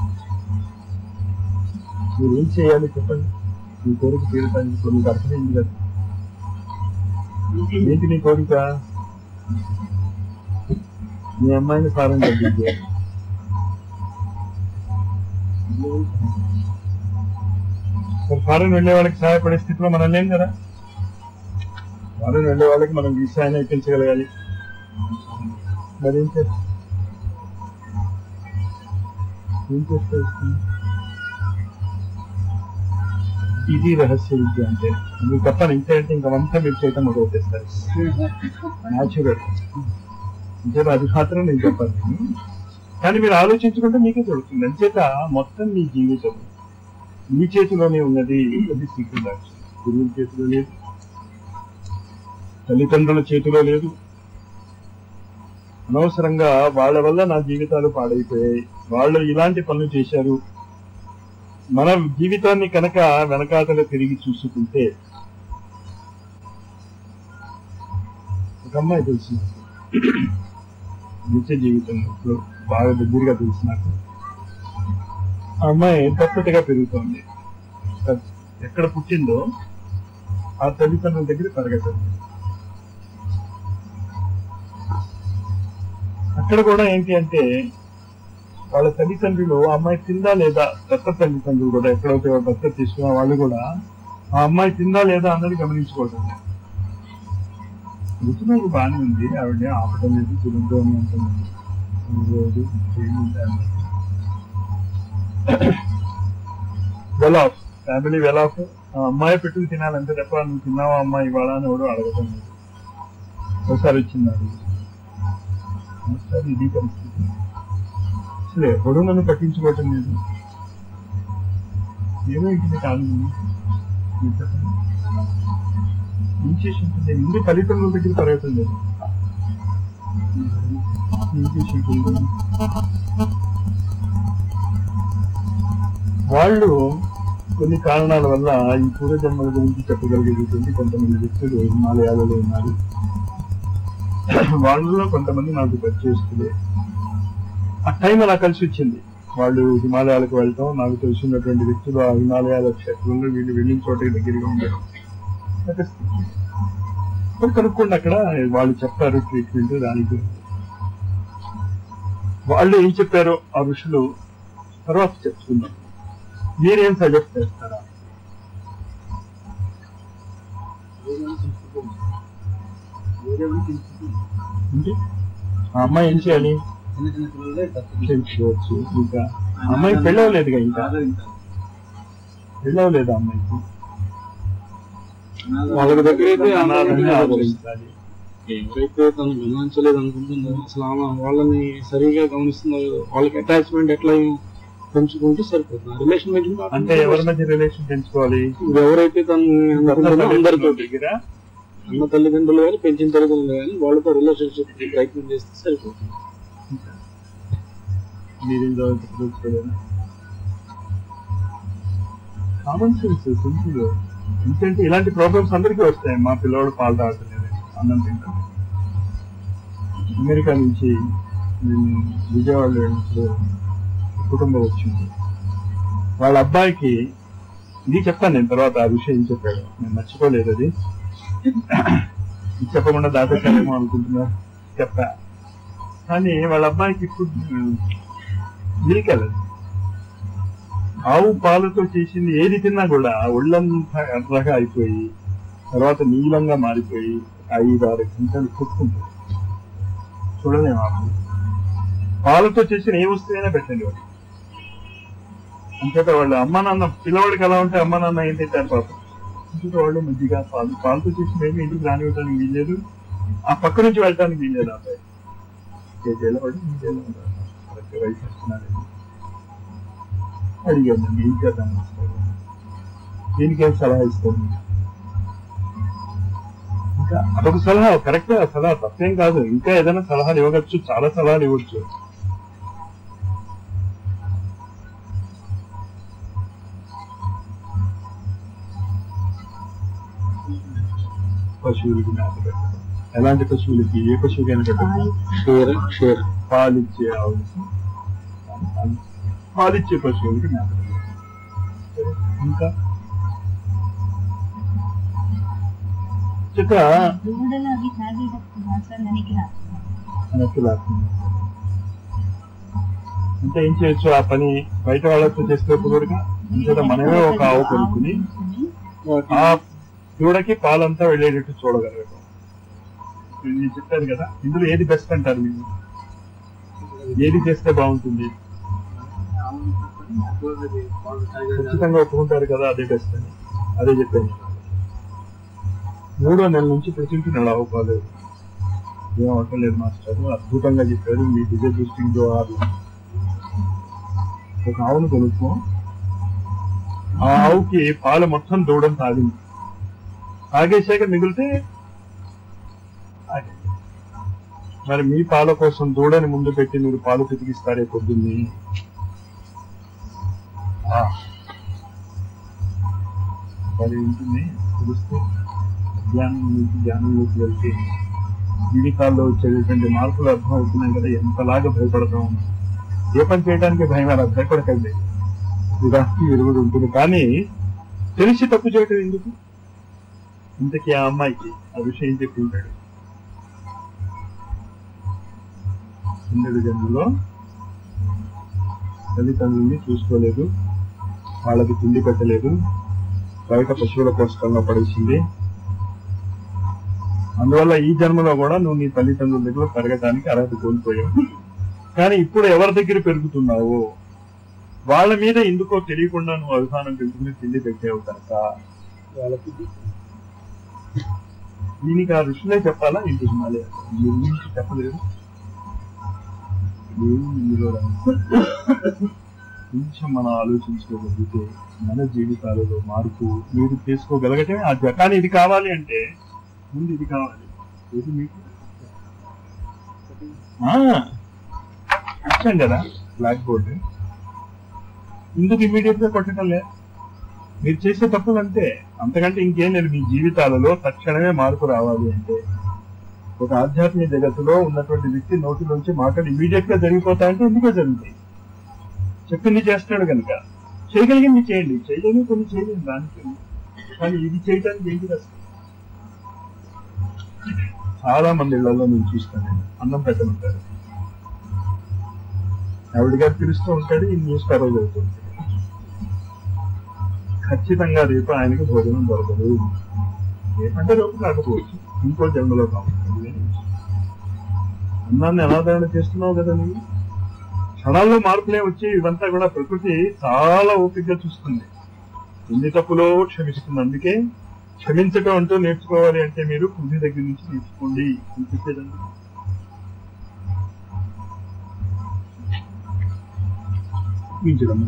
[SPEAKER 1] మీరు ఏం చేయాలి చెప్పండి మీ కోరిక తీరుతాయి ఇప్పుడు మీకు అర్థమైంది కదా ఏంటి నీ కోరిక మీ అమ్మాయిని ఫారెన్ తగ్గించే మరి ఫారెన్ వెళ్ళే వాళ్ళకి సహాయపడే స్థితిలో మనం లేం కదా ఫారెన్ వెళ్ళే వాళ్ళకి మనం వీసా అయినా ఇప్పించగలగాలి మరి ఏం చేస్తాం ఏం చేస్తే వస్తుంది? ఇది రహస్య విద్య అంటే మీకు తప్ప ఇంతే అంటే ఇంకా అంతా మీరు చేయటం మొదలుపెట్టేస్తారు న్యాచురల్ అంటే అది మాత్రం నేను చెప్పాలి కానీ మీరు ఆలోచించుకుంటే మీకే దొరుకుతుంది అంచేత మొత్తం మీ జీవితం మీ చేతిలోనే ఉన్నది అది సీక్రెట్ యాక్షన్ గురువుల చేతిలో లేదు తల్లిదండ్రుల చేతిలో లేదు అనవసరంగా వాళ్ళ వల్ల నా జీవితాలు పాడైపోయాయి వాళ్ళు ఇలాంటి పనులు చేశారు మన జీవితాన్ని కనుక వెనకాతల తిరిగి చూసుకుంటే ఒక అమ్మాయి తెలుసు నాకు. నిత్య జీవితం ఇప్పుడు బాగా దగ్గరగా తెలుసు నాకు ఆ అమ్మాయి తప్పటిగా పెరుగుతోంది ఎక్కడ పుట్టిందో ఆ తల్లిదండ్రుల దగ్గర పెరగటం అక్కడ కూడా ఏంటి అంటే వాళ్ళ తల్లిదండ్రులు ఆ అమ్మాయి తిందా లేదా దత్త తల్లిదండ్రులు కూడా ఎక్కడైతే వాళ్ళు దత్త తీసుకున్న వాళ్ళు కూడా ఆ అమ్మాయి తిందా లేదా అన్నది గమనించుకోవటం రుచిలోకి బాగానే ఉంది ఆవిడ ఆపటం లేదు తినద్దు అని అంటుంది రోజు well off family well off ఆ అమ్మాయి పెట్టుకు తినాలంటే తప్ప నువ్వు తిన్నావా అమ్మాయి ఇవాళ అని ఎవడు అడగటం లేదు ఒకసారి వచ్చింది అది ఒకసారి ఇది పరిస్థితి అసలు ఎవడు నన్ను పట్టించుకోవటం లేదు ఏమో ఇంటిని కాదు మీరు చెప్పండి. ఏం చేసి ఉంటుంది ఇంటి తల్లిదండ్రుల దగ్గర పరగటం లేదు ఏం చేసి ఉంటుంది వాళ్ళు కొన్ని కారణాల వల్ల ఈ పూర్వజన్మల గురించి చెప్పగలిగేటువంటి కొంతమంది వ్యక్తులు హిమాలయాలలో ఉన్నారు వాళ్ళలో కొంతమంది నాకు పరిచయిస్తుంది ఆ టైం అలా కలిసి వచ్చింది వాళ్ళు హిమాలయాలకు వెళ్ళటం నాకు తెలిసినటువంటి వ్యక్తులు ఆ హిమాలయాల క్షేత్రంలో వీళ్ళు వెళ్ళిన చోటకి దగ్గరగా ఉండడం ఒక స్థితి. మరి కనుక్కోండి అక్కడ వాళ్ళు చెప్పారు ట్రీట్మెంట్ దానికి వాళ్ళు ఏం చెప్పారో ఆ ఋషులు తర్వాత చెప్తున్నాం మీరేం సజెస్ట్ చేస్తారా అంటే ఆ అమ్మాయి ఏం చేయాలి
[SPEAKER 2] చిన్న చిన్న పిల్లలే తప్పు
[SPEAKER 1] తెలుసుకోవచ్చు ఇంకా ఆ అమ్మాయి పెళ్ళవలేదుగా ఇంకా పెళ్ళవలేదు ఆ అమ్మాయికి
[SPEAKER 4] వాళ్ళకి దగ్గర అయితే
[SPEAKER 1] అనాథంగా ఆదరించాలి
[SPEAKER 4] ఎవరైతే తను గమనించలేదు అనుకుంటుందో అసలు ఆమె వాళ్ళని సరిగా గమనిస్తుందో వాళ్ళకి అటాచ్మెంట్ ఎట్లా పెంచుకుంటే సరిపోతుంది రిలేషన్
[SPEAKER 1] అంటే ఎవరి మధ్య రిలేషన్ పెంచుకోవాలి
[SPEAKER 4] ఎవరైతే తను అనుకుంటుందో అందరితో
[SPEAKER 1] దగ్గర
[SPEAKER 4] అన్న తల్లిదండ్రులు కానీ పెంచిన తల్లిదండ్రులు కానీ వాళ్ళతో రిలేషన్షిప్ ప్రయత్నం చేస్తే సరిపోతుంది
[SPEAKER 1] మీరేం చదువుకోలేదా కామన్ సెన్స్ సింపుల్ ఎందుకంటే ఇలాంటి ప్రాబ్లమ్స్ అందరికీ వస్తాయి మా పిల్లవాడు పాలు తాగట్లేదు అన్నం తింటాడు అమెరికా నుంచి నేను విజయవాడ వెళ్ళినప్పుడు కుటుంబం వచ్చింది వాళ్ళ అబ్బాయికి ఇది చెప్తాను నేను తర్వాత ఆ విషయం ఏం చెప్పాడు నేను మర్చిపోలేదు అది ఇది చెప్పకుండా దాటేశానేమో అనుకుంటున్నా చెప్పా కానీ వాళ్ళ అబ్బాయికి ఫుడ్ మిల్క్ వెళ్ళదు ఆవు పాలతో చేసింది ఏది తిన్నా కూడా ఒళ్ళంతా ఎర్రగా అయిపోయి తర్వాత నీలంగా మారిపోయి ఐదు ఆరు గంటలు కొట్టుకుంటుంది చూడలేము ఆపు పాలతో చేసిన ఏ వస్తువైనా పెట్టండి వాడు అంతేత వాళ్ళు అమ్మ నాన్న పిల్లవాడికి ఎలా ఉంటే అమ్మ నాన్న ఏం తింటారు పాపం ఇంటికి వాళ్ళు మధ్యగా పాలు పాలతో చేసిన ఏమి ఇంటికి రానివ్వడానికి వీల్లేదు ఆ పక్క నుంచి వెళ్ళటానికి వీలు లేదు అబ్బాయి ఏ జైల్లో పడి ఈ జైల్లో ఉంటారు ప్రతి వయసు వస్తున్నారు అడిగాను నన్ను ఏం చేద్దాం మాస్టర్? దీనికేం సలహా ఇస్తాను ఇంకా అదొక సలహా కరెక్ట్ ఆ సలహా తప్పేం కాదు ఇంకా ఏదైనా సలహాలు ఇవ్వవచ్చు చాలా సలహాలు ఇవ్వచ్చు పశువులకి మేత పెట్టడం ఎలాంటి పశువులకి ఏ పశువుకైనా పెట్టడం
[SPEAKER 4] షేర్ షేర్
[SPEAKER 1] పాలిచ్చే ఆవులకి పాలిచ్చే పశువులకి మేత పెట్టడం ఇంకా చిక్క
[SPEAKER 3] దూడలు అవి తాగేటప్పుడు మాత్రం దానికి రాదు
[SPEAKER 1] వెనక్కి లాక్కున్నాం అంటే ఏం చేయొచ్చు ఆ పని బయట వాళ్ళతో చేసేటప్పుడు కూడా అంతేత మనమే ఒక ఆవు కొనుక్కుని ఆ దూడకి పాలంతా వెళ్ళేటట్టు చూడగలగడం ఇప్పుడు నేను చెప్పాను కదా ఇందులో ఏది బెస్ట్ అంటారు మీరు ఏది చేస్తే బాగుంటుంది
[SPEAKER 2] ఆవును పట్టుకొని అప్పుడు అది పాలు తాగేది
[SPEAKER 1] ఖచ్చితంగా ఒప్పుకుంటారు కదా అదే బెస్ట్ అని అదే చెప్పాను మూడో నెల నుంచి ప్రతింటున్నాడు ఆవు పాలు ఏం అవటం లేదు మాస్టర్ అద్భుతంగా చెప్పారు మీ డిజైన్ బూస్టింగ్ జోహార్లు ఒక ఆవును కొనుక్కో ఆ ఆవుకి పాలు మొత్తం దూడని తాగింది తాగేసాక మిగిలితే తాగేది. మరి మీ పాల కోసం దూడని ముందు పెట్టి మీరు పాలు పితికిస్తారే పొద్దున్నే ఆ. మరి ఉంటుంది తెలుస్తూ ధ్యానం నుంచి ధ్యానంలోకి వెళ్తే జీవితాల్లో వచ్చేటువంటి మార్పులు అర్థం అవుతున్నాయి కదా ఎంతలాగా భయపడతాం ఏ పని చేయడానికి భయం అలా భయపడకండి ఇదానికి విరుగుడు ఉంటుంది కానీ తెలిసి తప్పు చేయటం ఎందుకు ఇంతకీ ఆ అమ్మాయికి ఆ విషయం చెప్పి ఉంటాడు కిందటి జన్మలో తల్లిదండ్రుల్ని చూసుకోలేదు వాళ్ళకి తిండి పెట్టలేదు బయట పశువుల పోషకంలో పడేసింది అందువల్ల ఈ జన్మలో కూడా నువ్వు నీ తల్లిదండ్రుల దగ్గర పెరగడానికి అర్హత కోల్పోయావు కానీ ఇప్పుడు ఎవరి దగ్గర పెరుగుతున్నావు వాళ్ళ మీద ఎందుకో తెలియకుండా నువ్వు అభిమానం పెంచుకుని తిండి పెట్టావు కనుక
[SPEAKER 4] వాళ్ళకి
[SPEAKER 1] దీనికి ఆ ఋషులే చెప్పాలా ఇంటి హిమాలయ మీ గురించి చెప్పలేదు ఏమి ఇందులో రాదు. కొంచెం మనం ఆలోచించుకోగలిగితే మన జీవితాలలో మార్పు మీరు చేసుకోగలగటమే ఆధ్య కానీ ఇది కావాలి అంటే ముందు ఇది కావాలి ఏది మీకు ఆ, ఇచ్చాం కదా బ్లాక్ బోర్డ్ ఇందుకు ఇమీడియట్ గా కొట్టడం లే మీరు చేసే తప్పులు అంతే అంతకంటే ఇంకేం లేదు మీ జీవితాలలో తక్షణమే మార్పు రావాలి అంటే ఒక ఆధ్యాత్మిక జగత్తులో ఉన్నటువంటి వ్యక్తి నోటిలోంచి మాటలు ఇమీడియట్ గా జరిగిపోతాయంటే ఎందుకే జరుగుతాయి చెప్పింది చేస్తాడు కనుక చేయగలిగింది చేయండి చేయలేని కొన్ని చేయలేము దానికి కానీ ఇది చేయడానికి ఏంటి కష్టం చాలా మంది ఇళ్లలో నేను చూస్తాను నేను అన్నం పెట్టనుంటారు ఆవిడ గారు పిలుస్తూ ఉంటాడు ఈ న్యూస్ పేపర్ చదువుతూ ఉంటాడు ఖచ్చితంగా రేపు ఆయనకి భోజనం దొరకదు రేపంటే రేపు కాకపోవచ్చు ఇంకో జన్మలో కావచ్చు అన్నాన్ని అనాదరణ చేస్తున్నావు కదా నువ్వు క్షణాల్లో మార్పులే వచ్చి ఇవంతా కూడా ప్రకృతి చాలా ఓపికగా చూస్తుంది ఎన్ని తప్పులో క్షమిస్తుంది అందుకే క్షమించటం అంటూ నేర్చుకోవాలి అంటే మీరు కుంది దగ్గర నుంచి నేర్చుకోండి అని చెప్పేదండి క్షమించడం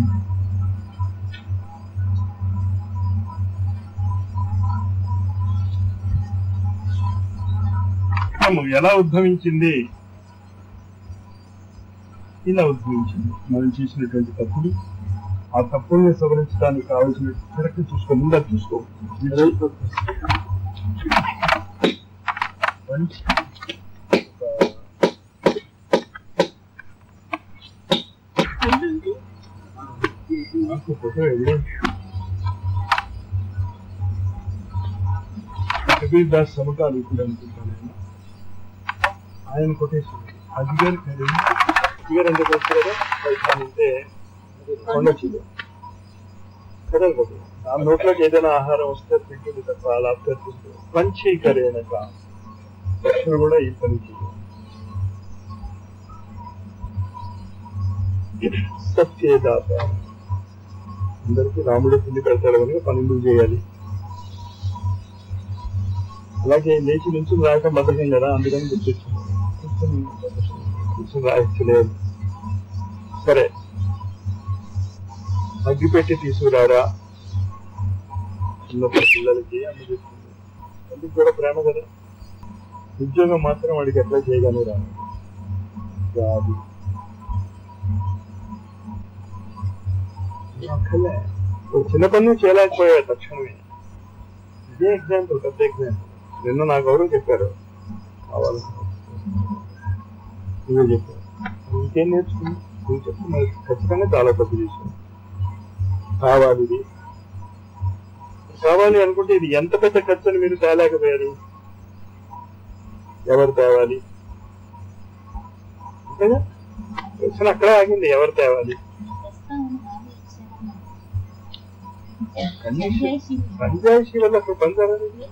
[SPEAKER 1] ధర్మం ఎలా ఉద్భవించింది ఇలా ఉద్భవించింది మనం చేసినటువంటి తప్పులు ఆ తప్పుల్ని సవరించడానికి కావాల్సిన కరెక్ట్ చూసుకో ముందు అది చూసుకో మంచి నాకు ఫోటో ఎవరు కబీర్ దాస్ సమకాలు ఇప్పుడు అనుకుంటాను నేను ఆయన కొటేషన్ అజిగర్ ఖరీదు అజిగర్ అంటే తెలుసు కదా పైథాన్ అంటే కొండ చీల కదలు కొట్టు ఆ నోట్లోకి ఏదైనా ఆహారం వస్తే తింటుంది తప్ప లాప్టర్ తింటుంది పంచీకరేనక లక్ష్మి కూడా ఈ పని చేయదు సత్యదాత అందరికీ రాముడు తిండి పెడతాడు కనుక పనులు చేయాలి అలాగే లేచి నుంచి రాయటం బద్దకం కదా అందుకని గుర్తొచ్చింది కూర్చొని కూర్చొని రాయచ్చలేదు సరే అగ్గిపెట్టి తీసుకురారా చిన్నప్పుడు పిల్లలకి అన్ని చెప్తుంది అందుకు కూడా ప్రేమ కదా ఉద్యోగం మాత్రం వాడికి ఎట్లా చేయగానే రాను రాదు అక్కర్లే. ఓ చిన్న పని నువ్వు చేయలేకపోయావు తక్షణమే ఇదే ఎగ్జాంపుల్ పెద్ద ఎగ్జాంపుల్ నిన్న నాకు ఎవరు చెప్పారు కావాలి నువ్వే చెప్పావు ఇంకేం నేర్చుకుని నువ్వు చెప్పు మరి ఖచ్చితంగా చాలా తప్పు చేసావు కావాలి ఇది కావాలి అనుకుంటే ఇది ఎంత పెద్ద ఖర్చు అని మీరు తేలేకపోయారు ఎవరు తేవాలి అంతేగా క్వశ్చన్ అక్కడే ఆగింది ఎవరు తేవాలి
[SPEAKER 3] ప్రస్తుతం బాగా ఇచ్చారు
[SPEAKER 1] కనీసం సంజాయిషి వల్ల అక్కడ పని జరగలేదు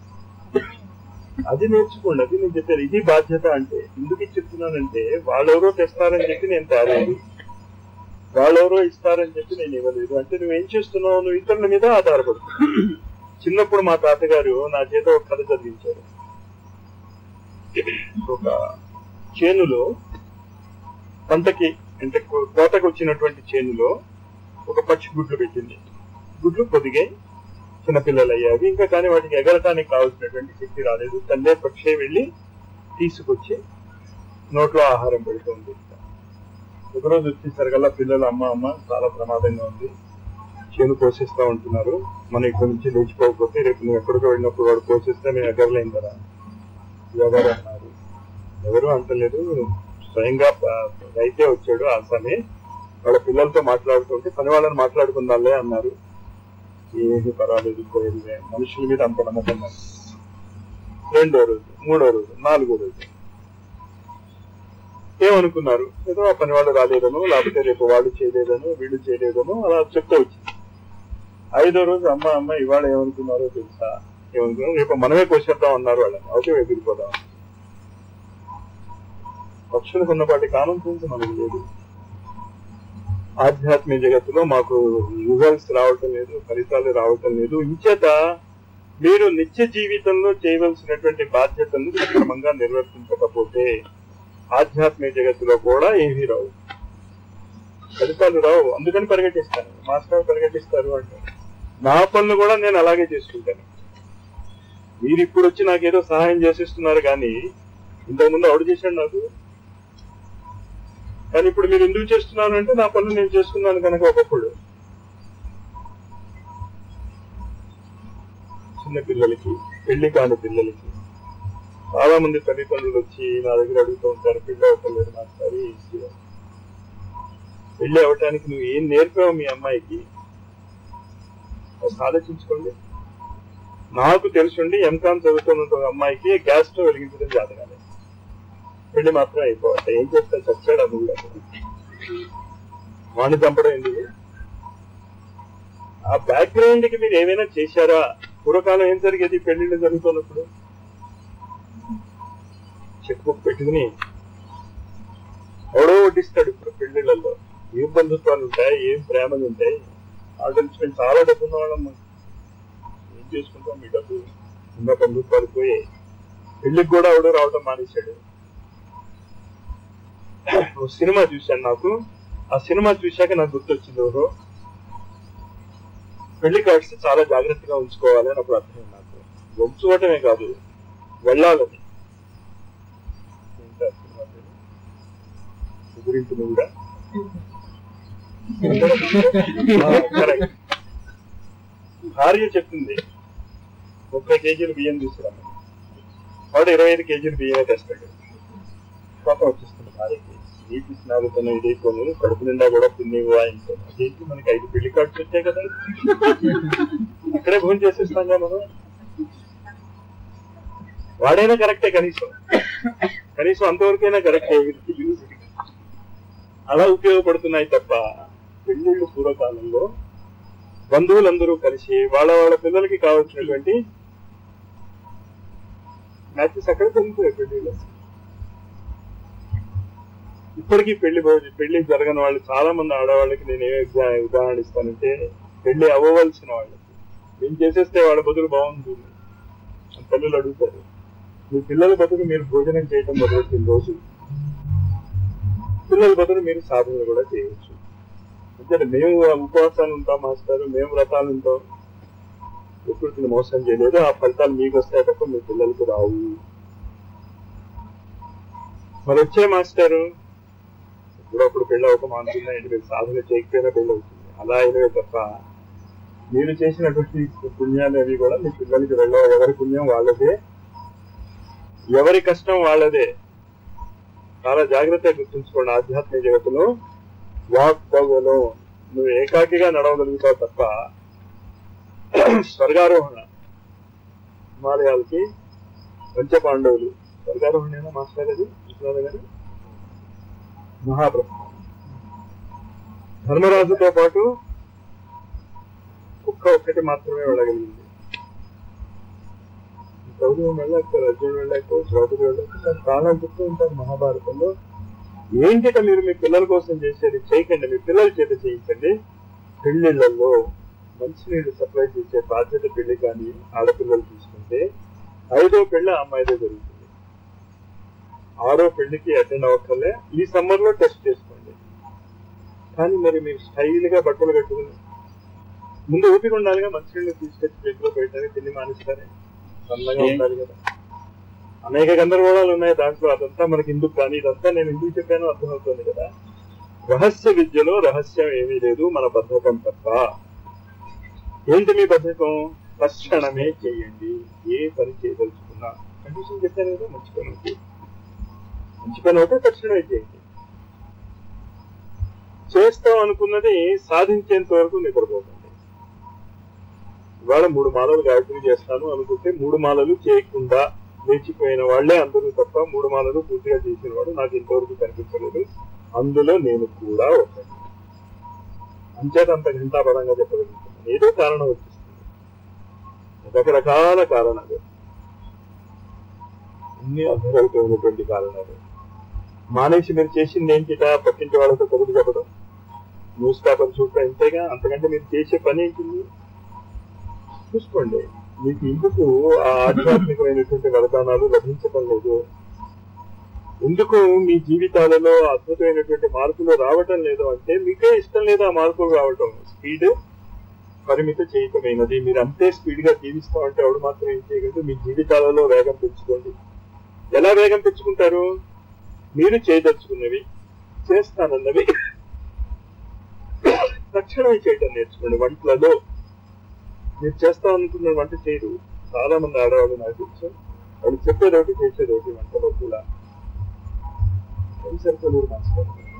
[SPEAKER 1] అది నేర్చుకోండి అది నేను చెప్పాను ఇది బాధ్యత అంటే ఎందుకు చెప్తున్నానంటే వాళ్ళెవరో తెస్తారని చెప్పి నేను తేలేదు వాళ్ళెవరో ఇస్తారని చెప్పి నేను ఇవ్వలేదు అంటే నువ్వేం చేస్తున్నావు నువ్వు ఇతరుల మీద ఆధారపడుతున్నావు చిన్నప్పుడు మా తాతగారు నా చేత ఒక కథ చదివించారు ఒక చేనులో పంటకి అంటే కో- కోతకు వచ్చినటువంటి చేనులో ఒక పక్షి గుడ్లు పెట్టింది గుడ్లు పొదిగాయి చిన్నపిల్లలు అయ్యావి ఇంకా కానీ వాటికి ఎగరటానికి కావాల్సినటువంటి శక్తి రాలేదు తల్లే పక్షే వెళ్ళి తీసుకొచ్చి నోట్లో ఆహారం పెడుతుంది ఒకరోజు వచ్చేసరికల్లా పిల్లలు అమ్మ అమ్మ చాలా ప్రమాదంగా ఉంది చేను పోషిస్తా ఉంటున్నారు మనం ఇక్కడ నుంచి లేచిపోకపోతే రేపు నువ్వు ఎక్కడికో వెళ్ళినప్పుడు వాడు పోషిస్తే మేము ఎగరలేం కదా ఎవరు అన్నారు ఎవరు అంటలేదు స్వయంగా ప- రైతే వచ్చాడు ఆసామి వాళ్ళ పిల్లలతో మాట్లాడుతుంటే పని వాళ్ళని మాట్లాడుకుందాలే అన్నారు ఏది పర్వాలేదు పోయేది మనుషుల మీద అంత నమ్మకం నాకు. రెండో రోజు మూడో రోజు నాలుగో రోజు ఏమనుకున్నారు ఏదో ఆ పని వాళ్ళు రాలేదను లేకపోతే రేపు వాళ్ళు చేయలేదను వీళ్ళు చేయలేదను అలా చెప్తూ వచ్చింది ఐదో రోజు అమ్మ అమ్మ ఇవాళ ఏమనుకున్నారో తెలుసా ఏమనుకున్నారు రేపు మనమే కోసేద్దాం అన్నారు వాళ్ళని అవసరం ఎగిరిపోదాం పక్షులకు ఉన్నపాటి కాలం గురించి మనకు లేదు ఆధ్యాత్మిక జగత్తులో మాకు రిజల్ట్స్ రావటం లేదు ఫలితాలు రావటం లేదు ఇంచేత మీరు నిత్య జీవితంలో చేయవలసినటువంటి బాధ్యతలను సక్రమంగా నిర్వర్తించకపోతే ఆధ్యాత్మిక జగత్తులో కూడా ఏమీ రావు ఫలితాలు రావు అందుకని పరిగెట్టిస్తాను మాస్టర్ పరిగెట్టిస్తారు అంటే నా పనులు కూడా నేను అలాగే చేసుకుంటాను మీరు ఇప్పుడు వచ్చి నాకు ఏదో సహాయం చేసిస్తున్నారు కానీ ఇంతకుముందు ఆవిడ చేశాడు నాకు కానీ ఇప్పుడు మీరు ఎందుకు చేస్తున్నారు అంటే నా పనులు నేను చేసుకున్నాను కనుక ఒకప్పుడు చిన్న పిల్లలకి పెళ్లి కాని పిల్లలకి చాలా మంది తల్లిదండ్రులు వచ్చి నా దగ్గర అడుగుతూ ఉంటారు పెళ్లి అవ్వట్లేదు నాకు సరే పెళ్లి అవ్వటానికి నువ్వు ఏం నేర్పావు మీ అమ్మాయికి ఒకసారి ఆలోచించుకోండి నాకు తెలుసుండి ఎంకాన్ చదువుతున్న ఒక అమ్మాయికి గ్యాస్ స్టవ్ వెలిగించడం జాతకాలే పెళ్లి మాత్రం అయిపోవాలి ఏం చేస్తా చచ్చాడు అది కూడా వాడిని చంపడం ఎందుకు ఆ బ్యాక్గ్రౌండ్ కి మీరు ఏమైనా చేశారా పూర్వకాలం ఏం జరిగేది పెళ్లిళ్ళు జరుగుతున్నప్పుడు చెక్ బుక్ పెట్టుకుని ఎవడో వడ్డిస్తాడు ఇప్పుడు పెళ్లిళ్ళల్లో ఏం బంధుత్వాలు ఉంటాయి ఏం ప్రేమలు ఉంటాయి ఆర్డర్స్ మేము చాలా డబ్బు ఉన్న వాళ్ళం ఏం చేసుకుంటాం మీ డబ్బు ఉన్న బంధుత్వాలు పోయి పెళ్లికి కూడా ఎవడో రావడం మానేశాడు ఓ సినిమా చూశాను నాకు ఆ సినిమా చూశాక నాకు గుర్తొచ్చింది ఎవరో పెళ్లి కార్డ్స్ చాలా జాగ్రత్తగా ఉంచుకోవాలి అని అప్పుడు అర్థం నాకు ఉంచుకోవటమే కాదు వెళ్ళాలని ఏంటి ఆ సినిమా పేరు? ఎదురింటి నువ్వుడా కరెక్ట్ భార్య చెప్తుంది ముప్పై కేజీలు బియ్యం తీసుకురామని వాడు ఇరవై ఐదు కేజీలు బియ్యమే తెస్తాడు కోపం వచ్చేస్తుంది భార్యకి నీటి స్నాగుతున్న ఇదైపోను కడుపు నిండా కూడా పిన్ని వాయించాను అదేంటి మనకి ఐదు పెళ్లి కార్డ్స్ వచ్చాయి కదా అక్కడే భోజనం చేసేస్తాం మనం వాడైనా కరెక్టే కనీసం కనీసం అంతవరకైనా కరెక్టే యూజ్ అలా ఉపయోగపడుతున్నాయి తప్ప పెళ్లిళ్ళు పూర్వకాలంలో బంధువులందరూ కలిసి వాళ్ళ వాళ్ళ పిల్లలకి కావాల్సినటువంటి మ్యాచెస్ అక్కడ జరుగుతాయి పెళ్లిళ్ళు ఇప్పటికీ పెళ్లి భోజ- పెళ్లి జరగని వాళ్ళు చాలా మంది ఆడవాళ్ళకి నేను ఏ ఎగ్జా- ఉదాహరణ ఇస్తానంటే పెళ్లి అవ్వవలసిన వాళ్ళకి నేను చేసేస్తే వాళ్ళ బదులు బాగుంటుంది అంత తల్లులు అడుగుతారు మీ పిల్లల బతుకు మీరు భోజనం చేయటం మొదలెట్టిన రోజు పిల్లల బదులు మీరు సాధన కూడా చేయవచ్చు అంటే మేము ఉపవాసాలు ఉంటాం మాస్టర్ మేము వ్రతాలు ఉంటాం ప్రకృతిని మోసం చేయలేదు ఆ ఫలితాలు మీకు వస్తాయి తప్ప మీ పిల్లలకు రావు మరి వచ్చే మాస్టారు ఇప్పుడప్పుడు పెళ్ళి అవక మానుతున్నా ఏంటి మీరు సాధన చేయకపోయినా పెళ్ళి అవుతుంది అలా అయినవే తప్ప మీరు చేసినటువంటి పుణ్యాలు అవి కూడా మీ పిల్లలకి వెళ్ళవు ఎవరి పుణ్యం వాళ్ళదే ఎవరి కష్టం వాళ్ళదే చాలా జాగ్రత్తగా గుర్తుంచుకోండి ఆధ్యాత్మిక జగత్తులో వాక్ పోగలో నువ్వు ఏకాకిగా నడవగలుగుతావు తప్ప స్వర్గారోహణ హిమాలయాలకి పంచపాండవులు స్వర్గారోహణ మాస్టర్ అది విశ్వనాథ్ గారు మహాప్రస్థానం ధర్మరాజుతో పాటు కుక్క ఒక్కటి మాత్రమే వెళ్ళగలిగింది కౌరవం వెళ్ళకపోతే అర్జునుడు వెళ్ళకపోతే ద్రౌపది వెళ్ళకపోతే కాలం చెప్తూ ఉంటారు మహాభారతంలో ఏంటిట మీరు మీ పిల్లల కోసం చేసేది చేయకండి మీ పిల్లల చేత చేయించండి పెళ్లిళ్లలో మంచినీళ్ళు సప్లై చేసే బాధ్యత పెళ్లి కానీ ఆడపిల్లలు తీసుకుంటే ఐదో పెళ్లి అమ్మాయిదే జరుగుతుంది ఆరో పెళ్లికి అటెండ్ అవ్వక్కర్లే ఈ సమ్మర్ లో టెస్ట్ చేసుకోండి కానీ మరి మీరు స్టైల్ గా బట్టలు కట్టుకుని ముందు ఓపిక ఉండాలిగా మంచినీళ్ళు తీసుకొచ్చి ప్లేట్లో పెట్టాలి తిని మానేస్తారే సన్నగా ఉండాలి కదా అనేక గందరగోళాలు ఉన్నాయి దాంట్లో అదంతా మనకి ఎందుకు కానీ ఇదంతా నేను ఎందుకు చెప్పానో అర్థమవుతుంది కదా రహస్య విద్యలో రహస్యం ఏమీ లేదు మన బద్ధకం తప్ప ఏంటి మీ బద్ధకం తక్షణమే చేయండి ఏ పని చేయదలుచుకున్నా కండిషన్ చెప్పాను కదా మంచి పని అవుతుంది మంచి పని అవుతే తక్షణమే చేయండి చేస్తాం అనుకున్నది సాధించేంత వరకు నిద్రపోకండి ఇవాళ మూడు మాలలు గాయత్రి చేస్తాను అనుకుంటే మూడు మాలలు చేయకుండా లేచిపోయిన వాళ్లే అందరూ తప్ప మూడు మాలలు పూర్తిగా చేసిన వాడు నాకు ఇంతవరకు కనిపించలేదు అందులో నేను కూడా ఒకటి అంచేత అంత ఘంటాపరంగా చెప్పగలుగుతున్నాను ఏదో కారణం వచ్చిస్తుంది రకరకాల కారణాలు అన్ని అర్థరహితమైనటువంటి కారణాలు మానేసి మీరు చేసింది ఏంటిటా పక్కింటి వాళ్ళతో కబురు చెప్పడం న్యూస్ పేపర్ చూడటం ఇంతేగా అంతకంటే మీరు చేసే పని ఏంటింది చూసుకోండి మీకు ఎందుకు ఆ ఆధ్యాత్మికమైనటువంటి వరదానాలు లభించడం లేదు ఎందుకు మీ జీవితాలలో అద్భుతమైనటువంటి మార్పులు రావటం లేదు అంటే మీకే ఇష్టం లేదు ఆ మార్పులు రావటం స్పీడ్ పరిమిత చేయటమైనది మీరు అంతే స్పీడ్ గా జీవిస్తా ఉంటే ఆవిడ మాత్రం ఏం చేయగలదు మీ జీవితాలలో వేగం పెంచుకోండి ఎలా వేగం పెంచుకుంటారు మీరు చేయదలుచుకున్నవి చేస్తానన్నవి తక్షణమే చేయటం నేర్చుకోండి వంటలలో మీరు చేస్తా అనుకున్న వంట చేయరు చాలా మంది ఆడవాళ్ళు నాకు తెలుసు వాళ్ళు చెప్పేదోటి చేసేదోటి వంటలో కూడా సరిపోలేరు మాస్టర్